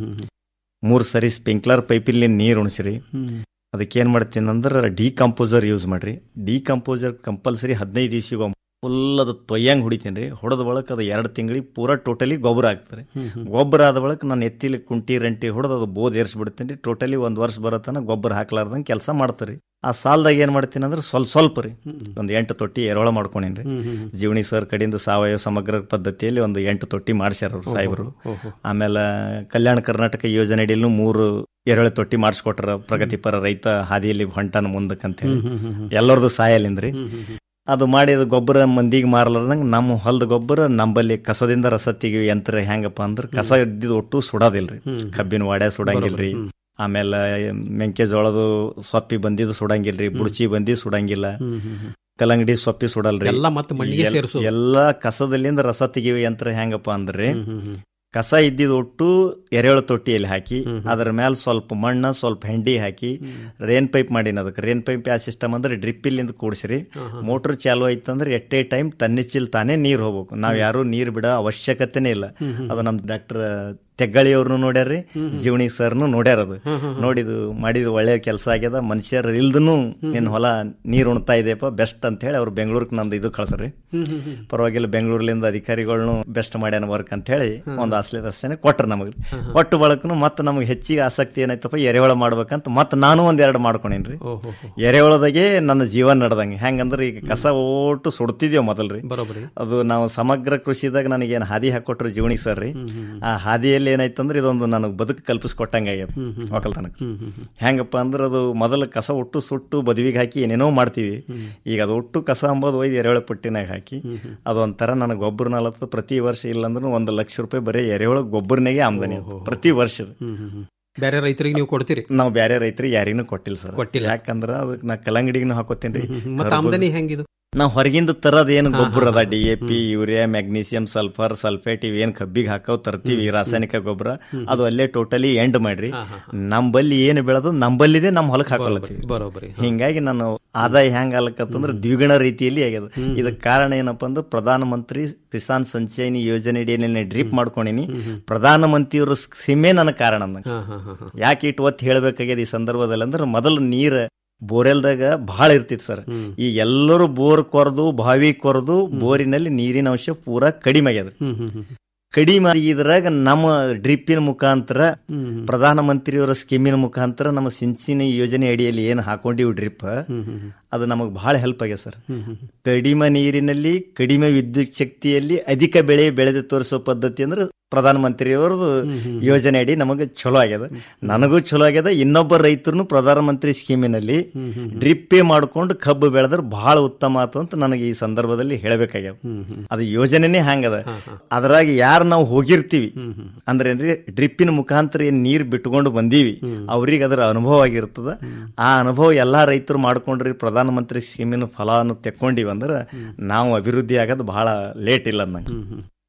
[SPEAKER 17] ಮೂರು ಸರಿ ಸ್ಪ್ರಿಂಕ್ಲರ್ ಪೈಪಿಲ್ಲಿ ನೀರು ಉಣಿಸ್ರಿ ಅದಕ್ಕೆ ಏನ್ ಮಾಡ್ತೀನಿ ಅಂದ್ರೆ ಡಿಕಂಪೋಸರ್ ಯೂಸ್ ಮಾಡ್ರಿ ಡಿಕಂಪೋಸರ್ ಕಂಪಲ್ಸರಿ ಹದಿನೈದು ದಿವ್ಸಿಗೆ ಫುಲ್ ಅದು ತೊಯ್ಯಂಗ್ ಹೊಡಿತೀನಿ ರೀ ಹೊಡೆದ ಬಳಕ ಅದು ಎರಡು ತಿಂಗಳಿಗೆ ಪೂರಾ ಟೋಟಲಿ ಗೊಬ್ಬರ ಆಗ್ತದೆ ಗೊಬ್ಬರ ಆದ ಬಳಕ ನಾನು ಎತ್ತಿಲಿ ಕುಂಟಿ ರಂಟಿ ಹೊಡೆದು ಅದು ಬೋದ್ ಏರ್ಸ್ಬಿಡ್ತೀನಿ ರೀ ಟೋಟಲಿ ಒಂದು ವರ್ಷ ಬರತನ ಗೊಬ್ಬರ ಹಾಕ್ಲಾರ್ದಂಗೆ ಕೆಲಸ ಮಾಡ್ತಾರೆ ಆ ಸಾಲದಾಗ ಏನ್ ಮಾಡ್ತೀನಿ ಅಂದ್ರೆ ಸ್ವಲ್ಪ ಸ್ವಲ್ಪ ರೀ ಒಂದು ಎಂಟು ತೊಟ್ಟಿ ಎರೋಳ ಮಾಡ್ಕೊಂಡೇನಿ ರೀ ಜೀವಣಿ ಸರ್ ಕಡೆಯಿಂದ ಸಾವಯವ ಸಮಗ್ರ ಪದ್ಧತಿಯಲ್ಲಿ ಒಂದು ಎಂಟು ತೊಟ್ಟಿ ಮಾಡ್ಸ್ಯಾರ ಅವ್ರು ಸಾಹೇಬರು ಆಮೇಲೆ ಕಲ್ಯಾಣ ಕರ್ನಾಟಕ ಯೋಜನೆ ಅಡಿಯಲ್ಲೂ ಮೂರು ಎರೆಳೆ ತೊಟ್ಟಿ ಮಾಡಿಸ್ಕೊಟ್ರ ಪ್ರಗತಿಪರ ರೈತ ಹಾದಿಯಲ್ಲಿ ಹೊಂಟಾನ ಮುಂದಕ್ಕಂತ ಹೇಳಿ ಎಲ್ಲರದು ಸಾಯಲಿಂದ್ರಿ ಅದು ಮಾಡಿ ಅದು ಗೊಬ್ಬರ ಮಂದಿಗೆ ಮಾರಲಾರ್ದಂಗೆ ನಮ್ಮ ಹೊಲದ ಗೊಬ್ಬರ ನಂಬಲ್ಲಿ ಕಸದಿಂದ ರಸ ತೆಗಿಯೋ ಯಂತ್ರ ಹೆಂಗಪ್ಪ ಅಂದ್ರೆ ಕಸ ಇದ್ದಿದ್ದು ಒಟ್ಟು ಸುಡೋದಿಲ್ರಿ ಕಬ್ಬಿನ ವಾಡ್ಯ ಸುಡಂಗಿಲ್ರಿ ಆಮೇಲೆ ಮೆಂಕೆಜೋಳದು ಸೊಪ್ಪಿ ಬಂದಿದ್ದು ಸುಡಂಗಿಲ್ರಿ ಬುಡ್ಚಿ ಬಂದಿ ಸುಡಂಗಿಲ್ಲ ಕಲ್ಲಂಗಡಿ ಸೊಪ್ಪಿ ಸುಡಲ್ರಿ
[SPEAKER 16] ಎಲ್ಲ ಮತ್ತೆ ಮಣ್ಣಿಗೆ
[SPEAKER 17] ಎಲ್-
[SPEAKER 16] ಸೇರ್ಸೋದು.
[SPEAKER 17] ಎಲ್ಲಾ ಕಸದಲ್ಲಿಂದ ರಸ ತೆಗಿಯೋ ಯಂತ್ರ ಹೆಂಗಪ್ಪ ಅಂದ್ರೆ ಕಸ ಇದ್ದಿದ್ದು ಒಟ್ಟು ಎರೆಹುಳ ತೊಟ್ಟಿಯಲ್ಲಿ ಹಾಕಿ ಅದರ ಮೇಲೆ ಸ್ವಲ್ಪ ಮಣ್ಣ ಸ್ವಲ್ಪ ಹೆಂಡಿ ಹಾಕಿ ರೇನ್ ಪೈಪ್ ಮಾಡಿನ ಅದಕ್ಕೆ ರೇನ್ ಪೈಪ್ ಯಾವ ಸಿಸ್ಟಮ್ ಅಂದ್ರೆ ಡ್ರಿಪ್ಪಿಲಿಂದ ಕೂಡಿಸ್ರಿ ಮೋಟರ್ ಚಾಲು ಆಯ್ತಂದ್ರೆ ಎಟ್ಟೆ ಟೈಮ್ ತನ್ನಿಚ್ಚಿಲ್ ತಾನೇ ನೀರ್ ಹೋಗ್ಬೇಕು ನಾವ್ ಯಾರು ನೀರ್ ಬಿಡೋ ಅವಶ್ಯಕತೆನೇ ಇಲ್ಲ ಅದು ನಮ್ ಡಾಕ್ಟರ್ ತೆಗ್ಗಳಿಯವ್ರನ್ನು ನೋಡ್ಯಾರ್ರಿ ಜೀವಣಿ ಸರ್ನು ನೋಡ್ಯಾರ ಅದು ನೋಡಿದು ಮಾಡಿದ ಒಳ್ಳೆ ಕೆಲಸ ಆಗ್ಯದ ಮನುಷ್ಯರ್ ಇಲ್ದನು ನಿನ್ ಹೊಲ ನೀರ್ ಉಣ್ತಾ ಇದೆಯಪ್ಪ ಬೆಸ್ಟ್ ಅಂತ ಹೇಳಿ ಅವ್ರು ಬೆಂಗಳೂರಿಗೆ ನಮ್ದು ಇದು ಕಳ್ಸ್ರಿ ಪರವಾಗಿಲ್ಲ ಬೆಂಗಳೂರ್ಲಿಂದ ಅಧಿಕಾರಿಗಳನ್ನು ಬೆಸ್ಟ್ ಮಾಡ್ಯಾನ ವರ್ಕ್ ಅಂತ ಹೇಳಿ ಒಂದು ಆಶ್ಲೇಷಣೆ ಕೊಟ್ರ ನಮಗೆ ಕೊಟ್ಟು ಬಳಕನು ಮತ್ತೆ ನಮಗೆ ಹೆಚ್ಚಿಗೆ ಆಸಕ್ತಿ ಏನಾಯ್ತಪ್ಪ ಎರೆಹುಳ ಮಾಡ್ಬೇಕಂತ ಮತ್ತೆ ನಾನು ಒಂದ್ ಎರಡು ಮಾಡ್ಕೊಂಡೇನ್ರಿ ಎರೆಹುಳದಾಗೆ ನನ್ನ ಜೀವನ ನಡೆದಂಗೆ ಹೆಂಗಂದ್ರೆ ಈಗ ಕಸ ಓಟು ಸುಡ್ತಿದ್ಯೋ ಮೊದಲ್ರಿ
[SPEAKER 16] ಬರೋಬ್ರಿ
[SPEAKER 17] ಅದು ನಾವು ಸಮಗ್ರ ಕೃಷಿದಾಗ ನನಗೇನು ಹಾದಿ ಹಾಕೊಟ್ರು ಜೀವಣಿ ಸರ್ ರೀ ಆ ಹಾದಿಯಲ್ಲಿ ಏನಾಯ್ತಂದ್ರೆ ಇದೊಂದು ನನಗೆ ಬದುಕು ಕಲ್ಪಿಸ್ಕೊಟ್ಟಂಗೆ ಆಗ್ಯದ ಒಕ್ಕಲ್ತನಕ ಹೆಂಗಪ್ಪ ಅಂದ್ರೆ ಅದು ಮೊದಲು ಕಸ ಒಟ್ಟು ಸುಟ್ಟು ಬದುವಿಗೆ ಹಾಕಿ ಏನೇನೋ ಮಾಡ್ತೀವಿ ಈಗ ಅದು ಒಟ್ಟು ಕಸ ಅಂಬೋದು ಒಯ್ದು ಎರೆಹುಳ ಪಟ್ಟಿನಾಗ ಹಾಕಿ ಅದೊಂಥರ ನನಗೆ ಗೊಬ್ಬರ ನಲವತ್ತು ಪ್ರತಿ ವರ್ಷ ಇಲ್ಲಾಂದ್ರೂ ಒಂದು ಲಕ್ಷ ರೂಪಾಯಿ ಬರೀ ಎರೆಹುಳ ಗೊಬ್ಬರನಾಗೆ ಆಮದನಿ ಅದು. ಪ್ರತಿ ವರ್ಷದ
[SPEAKER 16] ಬೇರೆ ರೈತರಿಗೆ ನೀವು ಕೊಡ್ತೀರಿ
[SPEAKER 17] ನಾವು ಬೇರೆ ರೈತರಿಗೆ ಯಾರಿಗೂ ಕೊಟ್ಟಿಲ್ಲ ಸರ್
[SPEAKER 16] ಕೊಟ್ಟಿಲ್ಲ.
[SPEAKER 17] ಯಾಕಂದ್ರ ಅದಕ್ಕೆ ನಾ ಕಲ್ಲಂಗಡಿಗೂ ಹಾಕೋತೀನಿ ರೀ
[SPEAKER 16] ಮತ್ತೆ ಆಮದನಿ ಹೆಂಗಿದು
[SPEAKER 17] ನಾವು ಹೊರಗಿಂದ ತರದ್ ಏನು
[SPEAKER 16] ಹಾ,
[SPEAKER 17] ಗೊಬ್ಬರ ಅದ
[SPEAKER 16] ಹಾ,
[SPEAKER 17] D A P urea magnesium sulphur sulphate ಇವೇನ್ ಕಬ್ಬಿಗೆ ಹಾಕವ್ ತರ್ತೀವಿ ರಾಸಾಯನಿಕ ಗೊಬ್ಬರ ಅದು ಅಲ್ಲೇ ಟೋಟಲಿ ಎಂಡ್ ಮಾಡ್ರಿ ನಂಬಲ್ಲಿ ಏನು ಬೆಳೆದು ನಂಬಲ್ಲಿದೆ ನಮ್ಮ ಹೊಲಕ್ಕೆ ಹಾಕೊಳತ್ತೀವಿ
[SPEAKER 16] ಬರೋಬ್ರಿ
[SPEAKER 17] ಹಿಂಗಾಗಿ ನಾನು ಆದಾಯ ಹೆಂಗ್ ಆಗ್ಲಕತ್ತಂದ್ರೆ ದ್ವಿಗುಣ ರೀತಿಯಲ್ಲಿ ಆಗ್ಯದ ಇದಕ್ಕೆ ಕಾರಣ ಏನಪ್ಪಾ ಅಂದ್ರೆ ಪ್ರಧಾನ ಮಂತ್ರಿ ಕಿಸಾನ್ ಸಂಚಯನಿ ಯೋಜನೆ ಅಡಿಯಲ್ಲಿ ಡ್ರಿಪ್ ಮಾಡ್ಕೊಂಡಿನಿ ಪ್ರಧಾನ ಮಂತ್ರಿಯವ್ರ ಸ್ಕೀಮೇ ನನ್ನ ಕಾರಣ ಅನ್ನಂಗೆ. ಯಾಕೆ ಇಟ್ಟು ಒತ್ತು ಹೇಳ್ಬೇಕಾಗ್ಯದ ಈ ಸಂದರ್ಭದಲ್ಲಿ ಅಂದ್ರೆ ಮೊದಲು ನೀರ್ ಬೋರ್ವೆಲ್ದಾಗ ಬಹಳ ಇರ್ತಿತ್ತು ಸರ್ ಈ ಎಲ್ಲರೂ ಬೋರ್ ಕೊರೆದು ಬಾವಿ ಕೊರೆದು ಬೋರಿನಲ್ಲಿ ನೀರಿನ ಅಂಶ ಪೂರಾ ಕಡಿಮೆ ಆಗ್ಯದ ಕಡಿಮೆ ಇದ್ರಾಗ ನಮ್ಮ ಡ್ರಿಪ್ಪಿನ ಮುಖಾಂತರ ಪ್ರಧಾನ ಮಂತ್ರಿಯವರ ಸ್ಕೀಮಿನ ಮುಖಾಂತರ ನಮ್ಮ ಸಿಂಚಿನ ಯೋಜನೆ ಅಡಿಯಲ್ಲಿ ಏನು ಹಾಕೊಂಡಿವಿ ಡ್ರಿಪ್ ಅದು ನಮಗೆ ಬಹಳ ಹೆಲ್ಪ್ ಆಗ್ಯದ ಸರ್ ಕಡಿಮೆ ನೀರಿನಲ್ಲಿ ಕಡಿಮೆ ವಿದ್ಯುತ್ ಶಕ್ತಿಯಲ್ಲಿ ಅಧಿಕ ಬೆಳೆ ಬೆಳೆದು ತೋರಿಸೋ ಪದ್ಧತಿ ಅಂದ್ರೆ ಪ್ರಧಾನ ಮಂತ್ರಿಯವರದು ಯೋಜನೆ ಅಡಿ ನಮಗೆ ಚಲೋ ಆಗ್ಯದ ನನಗೂ ಚಲೋ ಆಗ್ಯದ ಇನ್ನೊಬ್ಬ ರೈತರು ಪ್ರಧಾನ ಮಂತ್ರಿ ಸ್ಕೀಮಿನಲ್ಲಿ ಡ್ರಿಪ್ಪೇ ಮಾಡ್ಕೊಂಡು ಕಬ್ಬು ಬೆಳೆದ್ರೆ ಬಹಳ ಉತ್ತಮ ಆತು ಅಂತ ನನಗೆ ಈ ಸಂದರ್ಭದಲ್ಲಿ ಹೇಳಬೇಕಾಗ್ಯದ ಅದು ಯೋಜನೆನೇ ಹಂಗದ ಅದ್ರಾಗ ಯಾರು ನಾವು ಹೋಗಿರ್ತೀವಿ ಅಂದ್ರೆ ಏನ್ರಿ ಡ್ರಿಪ್ಪಿನ ಮುಖಾಂತರ ಏನ್ ನೀರ್ ಬಿಟ್ಕೊಂಡು ಬಂದೀವಿ ಅವ್ರಿಗೆ ಅದರ ಅನುಭವ ಆಗಿರ್ತದ ಆ ಅನುಭವ ಎಲ್ಲಾ ರೈತರು ಮಾಡ್ಕೊಂಡ್ರಿ ಪ್ರಧಾನ ಮಂತ್ರಿ ಸ್ಕೀಮಿನ ಫಲಾನು ತೆಕ್ಕೊಂಡಿವಿ ಅಂದ್ರೆ ನಾವು ಅಭಿವೃದ್ಧಿ ಆಗೋದು ಬಹಳ ಲೇಟ್ ಇಲ್ಲ ನಂಗೆ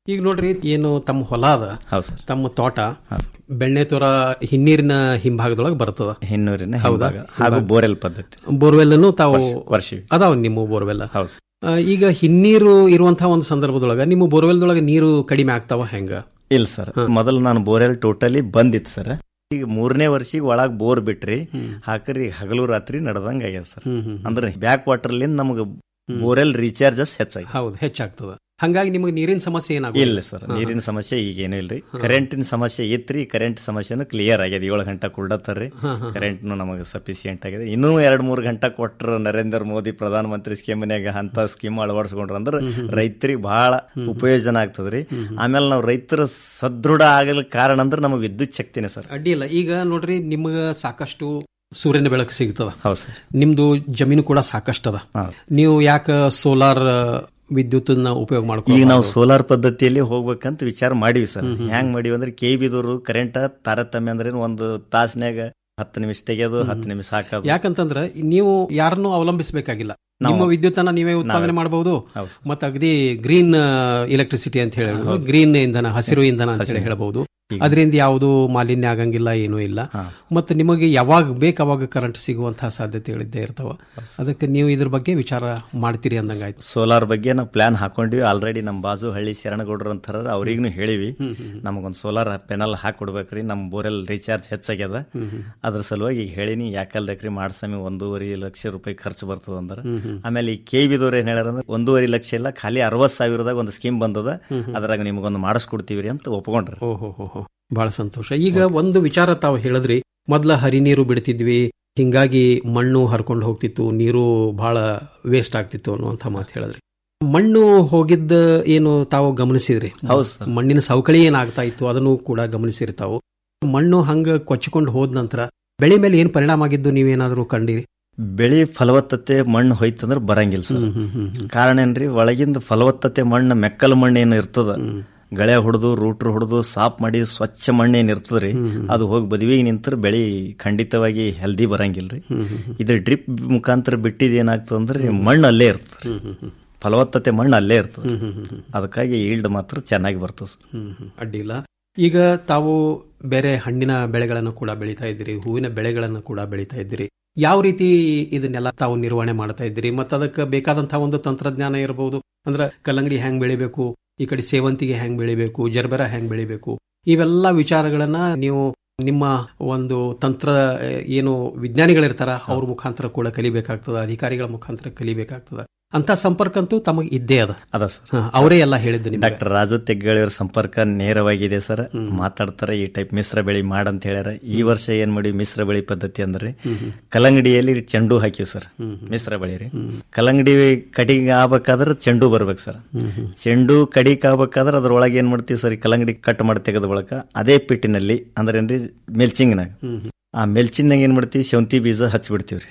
[SPEAKER 16] ಈಗ ನೋಡ್ರಿ ಏನು ತಮ್ಮ ಹೊಲ ಅದ
[SPEAKER 17] ಹೌದು ಸರ್
[SPEAKER 16] ತಮ್ಮ ತೋಟ ಬೆಣ್ಣೆ ತೋರ ಹಿನ್ನೀರಿನ ಹಿಂಭಾಗದೊಳಗೆ ಬರ್ತದ
[SPEAKER 17] ಹಿನ್ನೂರಿನ
[SPEAKER 16] ಹೌದಾ
[SPEAKER 17] ಹಿಂಭಾಗ ಹಾಗೂ ಬೋರೆಲ್ ಪದ್ಧತಿ
[SPEAKER 16] ಬೋರ್ವೆಲ್ ತಾವು
[SPEAKER 17] ವರ್ಷ- ವರ್ಷಿವಿ.
[SPEAKER 16] ಅದಾವ ನಿಮ್ಮ ಬೋರ್ವೆಲ್
[SPEAKER 17] ಹೌದು
[SPEAKER 16] ಆ, ಈಗ ಹಿನ್ನೀರು ಇರುವಂತಹ ಒಂದು ಸಂದರ್ಭದೊಳಗ ನಿಮ್ಮ ಬೋರ್ವೆಲ್ದೊಳಗೆ ನೀರು ಕಡಿಮೆ ಆಗ್ತಾವ ಹೆಂಗ
[SPEAKER 17] ಇಲ್ಲ ಸರ್ ಮೊದಲು ನಾನು ಬೋರೆಲ್ ಟೋಟಲಿ ಬಂದಿತ್ತು ಸರ್ ಈಗ ಮೂರನೇ ವರ್ಷಿಗೆ ಒಳಗ್ ಬೋರ್ ಬಿಟ್ರಿ ಹಾಕ್ರಿ ಹಗಲು ರಾತ್ರಿ ನಡ್ದಂಗ ಆಗ್ಯದ ಸರ್ ಅಂದ್ರೆ ಬ್ಯಾಕ್ ವಾಟರ್ಲಿಂದ ನಮಗೆ ಬೋರೆಲ್ ರೀಚಾರ್ಜಸ್ ಹೆಚ್ಚಾಗಿ
[SPEAKER 16] ಹೌದು ಹೆಚ್ಚಾಗ್ತದ ಹಂಗಾಗಿ ನಿಮಗೆ ನೀರಿನ ಸಮಸ್ಯೆ ಏನಾಗ
[SPEAKER 17] ಇಲ್ಲ ಸರ್ ನೀರಿನ ಸಮಸ್ಯೆ ಈಗ ಏನೂ ಇಲ್ರಿ ಕರೆಂಟಿನ ಸಮಸ್ಯೆ ಇತ್ರಿ ಕರೆಂಟ್ ಸಮಸ್ಯೆನು ಕ್ಲಿಯರ್ ಆಗ್ಯದ ಏಳು ಗಂಟೆ ಕುಡ್ಡತ್ತಾರ್ರಿ ಕರೆಂಟ್ನು ನಮಗೆ ಸಫಿಸಿಯೆಂಟ್ ಆಗಿದೆ ಇನ್ನೂ ಎರಡ್ ಮೂರು ಗಂಟೆ ಕೊಟ್ರ ನರೇಂದ್ರ ಮೋದಿ ಪ್ರಧಾನ ಮಂತ್ರಿ ಸ್ಕೀಮ್ನ್ಯಾಗ ಅಂತ ಸ್ಕೀಮ್ ಅಳವಡಿಸ್ಕೊಂಡ್ರ ಅಂದ್ರೆ ರೈತರಿಗೆ ಬಹಳ ಉಪಯೋಜನ ಆಗ್ತದ್ರಿ ಆಮೇಲೆ ನಾವು ರೈತರ ಸದೃಢ ಆಗಲ್ ಕಾರಣ ಅಂದ್ರೆ ನಮಗೆ ವಿದ್ಯುತ್ ಶಕ್ತಿನೇ ಸರ್
[SPEAKER 16] ಅಡ್ಡಿ ಇಲ್ಲ ಈಗ ನೋಡ್ರಿ ನಿಮ್ಗ ಸಾಕಷ್ಟು ಸೂರ್ಯನ ಬೆಳಕು ಸಿಗ್ತದ
[SPEAKER 17] ಹೌದು ಸರ್
[SPEAKER 16] ನಿಮ್ದು ಜಮೀನು ಕೂಡ ಸಾಕಷ್ಟು ಅದ ನೀವು ಯಾಕ ಸೋಲಾರ್ ವಿದ್ಯುತ್ ಉಪಯೋಗ
[SPEAKER 17] ಈಗ
[SPEAKER 16] ಮಾಡ್ಕೊ
[SPEAKER 17] ನಾವು ಸೋಲಾರ್ ಪದ್ಧತಿಯಲ್ಲಿ ಹೋಗ್ಬೇಕಂತ ವಿಚಾರ ಮಾಡಿವಿ ಸರ್ ಹೆಂಗ್ ಮಾಡಿವಿ ಅಂದ್ರೆ ಕೆ ಬಿದವರು ಕರೆಂಟ್ ತಾರತಮ್ಯ ಅಂದ್ರೆ ಒಂದು ತಾಸ್ನ್ಯಾಗ ಹತ್ತು ನಿಮಿಷ ತೆಗೆಯೋದು ಹತ್ತು ನಿಮಿಷ ಹಾಕೋದು
[SPEAKER 16] ಯಾಕಂತಂದ್ರ ನೀವು ಯಾರನ್ನೂ ಅವಲಂಬಿಸಬೇಕಾಗಿಲ್ಲ
[SPEAKER 17] ನಾವು-
[SPEAKER 16] ನಿಮ್ಮ ವಿದ್ಯುತ್ ಅನ್ನ ನೀವೇ ಉತ್ಪಾದನೆ
[SPEAKER 17] ನಾವೇ-
[SPEAKER 16] ಮಾಡಬಹುದು
[SPEAKER 17] ಹೌದು
[SPEAKER 16] ಮತ್ತೆ ಅಗದಿ ಗ್ರೀನ್ ಇಲೆಕ್ಟ್ರಿಸಿಟಿ ಅಂತ ಹೇಳಿ ಗ್ರೀನ್ ಇಂಧನ ಹಸಿರು ಇಂಧನ ಅಂತ ಹೇಳಿ ಹೇಳಬಹುದು ಅದರಿಂದ ಯಾವುದು ಮಾಲಿನ್ಯ ಆಗಂಗಿಲ್ಲ ಏನೂ ಇಲ್ಲ ಮತ್ತೆ ನಿಮಗೆ ಯಾವಾಗ ಬೇಕು ಅವಾಗ ಕರೆಂಟ್ ಸಿಗುವಂತಹ ಸಾಧ್ಯತೆಗಳಿದ್ದೇ ಇರ್ತಾವ ಅದಕ್ಕೆ ನೀವು ಇದ್ರ ಬಗ್ಗೆ ವಿಚಾರ ಮಾಡ್ತೀರಿ ಅಂದಂಗಾಯ್ತು
[SPEAKER 17] ಸೋಲಾರ್ ಬಗ್ಗೆ ನಾವು ಪ್ಲಾನ್ ಹಾಕೊಂಡಿವಿ ಆಲ್ರೆಡಿ ನಮ್ಮ ಬಾಜು ಹಳ್ಳಿ ಶರಣಗೌಡ್ರು ಅಂತಾರ ಅವ್ರಿಗೂ ಹೇಳಿವಿ ನಮಗೊಂದು ಸೋಲಾರ್ ಪೆನಲ್ ಹಾಕೊಡ್ಬೇಕ್ರಿ ನಮ್ಮ ಬೋರೆಲ್ ರೀಚಾರ್ಜ್ ಹೆಚ್ಚಾಗ್ಯದ ಅದ್ರ ಸಲುವಾಗಿ ಈಗ ಹೇಳಿನಿ ಯಾಕಲ್ದಕ್ರಿ ಮಾಡ್ಸಮಿ ಒಂದೂವರೆ ಲಕ್ಷ ರೂಪಾಯಿ ಖರ್ಚು ಬರ್ತದ ಅಂದ್ರ ಆಮೇಲೆ ಈ ಕೆ ಬಿದವ್ರು ಏನ್ ಹೇಳ್ಯಾರ ಅಂದ್ರೆ ಒಂದೂವರೆ ಲಕ್ಷ ಇಲ್ಲ ಖಾಲಿ ಅರವತ್ ಸಾವಿರದಾಗ ಒಂದು ಸ್ಕೀಮ್ ಬಂದದ ಅದ್ರಾಗ ನಿಮ್ಗೊಂದು ಮಾಡಿಸ್ಕೊಡ್ತೀವಿ ಅಂತ ಒಪ್ಕೊಂಡ್ರಿ
[SPEAKER 16] ಓಹೋ ಹೋ ಹೋ ಬಹಳ ಸಂತೋಷ ಈಗ ಒಂದು ವಿಚಾರ ತಾವು ಹೇಳಿದ್ರಿ ಮೊದ್ಲ ಹರಿ ನೀರು ಬಿಡ್ತಿದ್ವಿ ಹಿಂಗಾಗಿ ಮಣ್ಣು ಹರ್ಕೊಂಡು ಹೋಗ್ತಿತ್ತು ನೀರು ಬಹಳ ವೇಸ್ಟ್ ಆಗ್ತಿತ್ತು ಅನ್ನುವಂಥ ಮಾತು ಹೇಳಿದ್ರಿ ಮಣ್ಣು ಹೋಗಿದ್ದ ಏನು ತಾವು ಗಮನಿಸಿದ್ರಿ
[SPEAKER 17] ಹೌದು ಸರ್.
[SPEAKER 16] ಮಣ್ಣಿನ ಸವಕಳಿ ಏನಾಗ್ತಾ ಇತ್ತು ಅದನ್ನು ಕೂಡ ಗಮನಿಸಿರಿ ತಾವು ಮಣ್ಣು ಹಂಗ ಕೊಚ್ಚಿಕೊಂಡು ಹೋದ ನಂತರ ಬೆಳೆ ಮೇಲೆ ಏನ್ ಪರಿಣಾಮ ಆಗಿದ್ದು ನೀವೇನಾದ್ರೂ ಕಂಡಿರಿ
[SPEAKER 17] ಬೆಳಿ ಫಲವತ್ತತೆ ಮಣ್ಣು ಹೋಯ್ತಂದ್ರ ಬರಂಗಿಲ್ಲ ಸರ್ ಕಾರಣ ಏನ್ರಿ ಒಳಗಿಂದ ಫಲವತ್ತತೆ ಮಣ್ಣು ಮೆಕ್ಕಲು ಮಣ್ಣು ಏನು ಇರ್ತದ ಗಳೆ ಹೊಡೆದು ರೂಟ್ರ್ ಹೊಡೆದು ಸಾಫ್ ಮಾಡಿ ಸ್ವಚ್ಛ ಮಣ್ಣು ಏನ್ ಇರ್ತದ್ರಿ ಅದು ಹೋಗಿ ಬದುವಿಗೆ ನಿಂತರ ಬೆಳಿ ಖಂಡಿತವಾಗಿ ಹೆಲ್ದಿ ಬರಂಗಿಲ್ರಿ ಇದು ಡ್ರಿಪ್ ಮುಖಾಂತರ ಬಿಟ್ಟಿದ್ ಏನಾಗ್ತದ ಅಂದ್ರೆ ಮಣ್ಣು ಅಲ್ಲೇ ಇರ್ತದೆ ಫಲವತ್ತತೆ ಮಣ್ಣು ಅಲ್ಲೇ ಇರ್ತದೆ ಅದಕ್ಕಾಗಿ ಈಲ್ಡ್ ಮಾತ್ರ ಚೆನ್ನಾಗಿ ಬರ್ತದೆ ಸರ್.
[SPEAKER 16] ಅಡ್ಡಿ ಇಲ್ಲ ಈಗ ತಾವು ಬೇರೆ ಹಣ್ಣಿನ ಬೆಳೆಗಳನ್ನು ಕೂಡ ಬೆಳೀತಾ ಇದ್ದೀರಿ ಹೂವಿನ ಬೆಳೆಗಳನ್ನು ಕೂಡ ಬೆಳೀತಾ ಇದ್ದೀರಿ ಯಾವ ರೀತಿ ಇದನ್ನೆಲ್ಲ ತಾವು ನಿರ್ವಹಣೆ ಮಾಡ್ತಾ ಇದ್ದೀರಿ ಮತ್ತು ಅದಕ್ಕೆ ಬೇಕಾದಂತಹ ಒಂದು ತಂತ್ರಜ್ಞಾನ ಇರಬಹುದು ಅಂದ್ರೆ ಕಲ್ಲಂಗಡಿ ಹೆಂಗ್ ಬೆಳಿಬೇಕು ಈ ಕಡೆ ಸೇವಂತಿಗೆ ಹೆಂಗ್ ಬೆಳಿಬೇಕು ಜರ್ಬೆರ ಹೆಂಗ್ ಬೆಳಿಬೇಕು ಇವೆಲ್ಲ ವಿಚಾರಗಳನ್ನ ನೀವು ನಿಮ್ಮ ಒಂದು ತಂತ್ರ ಆ, ಏನು ವಿಜ್ಞಾನಿಗಳಿರ್ತಾರ ಅವ್ರ ಮುಖಾಂತರ ಕೂಡ ಕಲಿಬೇಕಾಗ್ತದ ಅಧಿಕಾರಿಗಳ ಮುಖಾಂತರ ಕಲಿಬೇಕಾಗ್ತದ ಅಂತ ಸಂಪರ್ಕ ಅಂತೂ ತಮಗೆ ಇದ್ದೇ ಅದ
[SPEAKER 17] ಅದ ಸರ್
[SPEAKER 16] ಹಾ, ಅವರೇ ಎಲ್ಲ ಹೇಳಿದ್ದು ನಿಮ್ಗೆ
[SPEAKER 17] ಡಾಕ್ಟರ್ ರಾಜು ತೆಗ್ಗಳಿವ್ರ ಸಂಪರ್ಕ ನೇರವಾಗಿದೆ ಸರ್ ಮಾತಾಡ್ತಾರೆ ಈ ಟೈಪ್ ಮಿಶ್ರ ಬೆಳಿ ಮಾಡಂತ ಹೇಳ್ಯಾರ ಈ ವರ್ಷ ಏನ್ ಮಾಡಿ ಮಿಶ್ರ ಬೆಳಿ ಪದ್ಧತಿ ಅಂದ್ರೆ ಕಲ್ಲಂಗಡಿಯಲ್ಲಿ ಚೆಂಡು ಹಾಕಿವಿ ಸರ್ ಮಿಶ್ರ ಬೆಳಿ ರೀ ಕಲ್ಲಂಗಡಿ ಕಡಿಗೆ ಆಗ್ಬೇಕಾದ್ರೆ ಚೆಂಡು ಬರ್ಬೇಕು ಸರ್ ಚೆಂಡು ಕಡಿಕ್ ಆಗ್ಬೇಕಾದ್ರೆ ಅದ್ರೊಳಗೆ ಏನ್ ಮಾಡ್ತೀವಿ ಸರ್ ಈ ಕಲ್ಲಂಗಡಿ ಕಟ್ ಮಾಡಿ ತೆಗೆದ ಬಳಿಕ ಅದೇ ಪಿಟ್ಟಿನಲ್ಲಿ ಅಂದ್ರೆ ಏನ್ರಿ ಮೆಲ್ಚಿಂಗ್ನಾಗ ಆ ಮೆಲ್ಚಿನಾಗ ಏನ್ ಮಾಡ್ತೀವಿ ಶೌಂತಿ ಬೀಜ ಹಚ್ಬಿಡ್ತೀವ್ರಿ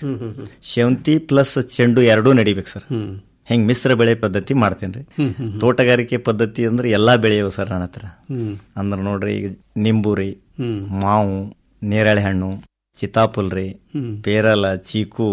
[SPEAKER 17] ಶೌಂತಿ ಪ್ಲಸ್ ಚೆಂಡು ಎರಡೂ ನಡಿಬೇಕು ಸರ್ ಹೆಂಗ್ ಮಿಶ್ರ ಬೆಳೆ ಪದ್ಧತಿ ಮಾಡ್ತೇನ್ರಿ ತೋಟಗಾರಿಕೆ ಪದ್ಧತಿ ಅಂದ್ರೆ ಎಲ್ಲಾ ಬೆಳೆಯವು ಸರ್ ನನ್ನ ಹತ್ರ ಅಂದ್ರೆ ನೋಡ್ರಿ ಈಗ ನಿಂಬು ರೀ ಮಾವು ನೇರಳೆ ಹಣ್ಣು ಸೀತಾಫಲ್ ರೀ ಪೇರಲ ಚೀಕು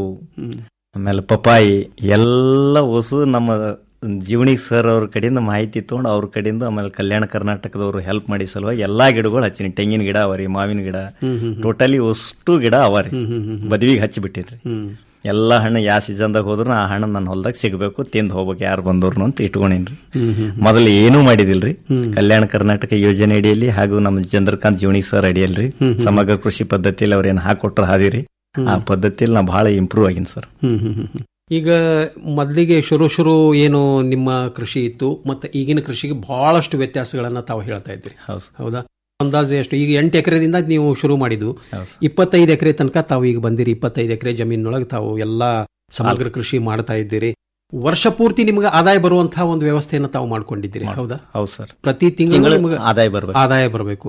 [SPEAKER 17] ಆಮೇಲೆ ಪಪಾಯಿ ಎಲ್ಲ ಹೊಸು ನಮ್ಮ ಜೀವಣಿ ಸರ್ ಅವ್ರ ಕಡೆಯಿಂದ ಮಾಹಿತಿ ತಗೊಂಡು ಅವ್ರ ಕಡೆಯಿಂದ ಆಮೇಲೆ ಕಲ್ಯಾಣ ಕರ್ನಾಟಕದವರು ಹೆಲ್ಪ್ ಮಾಡಿ ಸಲುವಾಗಿ ಎಲ್ಲಾ ಗಿಡಗಳು ಹಚ್ಚಿನಿ ತೆಂಗಿನ ಗಿಡ ಅವರಿ ಮಾವಿನ ಗಿಡ ಟೋಟಲಿ ಅಷ್ಟು ಗಿಡ ಅವರಿ ಬದವಿಗೆ ಹಚ್ಚಿಬಿಟ್ಟಿನ್ರಿ ಎಲ್ಲಾ ಹಣ್ಣು ಯಾವ ಸೀಸನ್ದಾಗ ಹೋದ್ರು ಆ ಹಣ್ಣು ನನ್ನ ಹೊಲದಾಗ ಸಿಗಬೇಕು ತಿಂದು ಹೋಗ್ಬೇಕು ಯಾರು ಬಂದವ್ರು ಅಂತ ಇಟ್ಕೊಂಡಿನ್ರಿ ಮೊದಲು ಏನೂ ಮಾಡಿದಿಲ್ರಿ ಕಲ್ಯಾಣ ಕರ್ನಾಟಕ ಯೋಜನೆ ಅಡಿಯಲ್ಲಿ ಹಾಗೂ ನಮ್ಮ ಚಂದ್ರಕಾಂತ್ ಜೀವಣಿ ಸರ್ ಅಡಿಯಲ್ಲಿ ಸಮಗ್ರ ಕೃಷಿ ಪದ್ಧತಿಯಲ್ಲಿ ಅವ್ರ ಏನ್ ಹಾಕೊಟ್ರ ಹಾದಿರಿ ಆ ಪದ್ಧತಿಯಲ್ಲಿ ನಾ ಬಹಳ ಇಂಪ್ರೂವ್ ಆಗಿನ್ ಸರ್
[SPEAKER 16] ಹ್ಮ್ ಹ್ಮ್ ಹ್ಮ್ ಹ್ಮ್. ಈಗ ಮೊದಲಿಗೆ ಶುರು ಶುರು ಏನು ನಿಮ್ಮ ಕೃಷಿ ಇತ್ತು ಮತ್ತೆ ಈಗಿನ ಕೃಷಿಗೆ ಬಹಳಷ್ಟು ವ್ಯತ್ಯಾಸಗಳನ್ನ ತಾವು ಹೇಳ್ತಾ ಇದ್ರಿ ಹೌದಾ ಅಂದಾಜು ಎಷ್ಟು ಈಗ ಎಂಟು ಎಕರೆದಿಂದ ನೀವು ಶುರು ಮಾಡಿದ್ದು ಇಪ್ಪತ್ತೈದು ಎಕರೆ ತನಕ ತಾವು ಈಗ ಬಂದಿರಿ ಇಪ್ಪತ್ತೈದು ಎಕರೆ ಜಮೀನೊಳಗೆ ತಾವು ಎಲ್ಲಾ ಸಮಗ್ರ ಕೃಷಿ ಮಾಡ್ತಾ ಇದ್ದೀರಿ ವರ್ಷ ಪೂರ್ತಿ ನಿಮ್ಗೆ ಆದಾಯ ಬರುವಂತಹ ಒಂದು ವ್ಯವಸ್ಥೆಯನ್ನು ತಾವು ಮಾಡ್ಕೊಂಡಿದ್ದೀರಿ ಹೌದಾ
[SPEAKER 17] ಹೌದು ಸರ್
[SPEAKER 16] ಪ್ರತಿ ತಿಂಗಳು
[SPEAKER 17] ತಿಂಗಳು
[SPEAKER 16] ನಿಮ್ಗೆ
[SPEAKER 17] ಆದಾಯ ಬರ್ಬೇಕು.
[SPEAKER 16] ಆದಾಯ ಬರಬೇಕು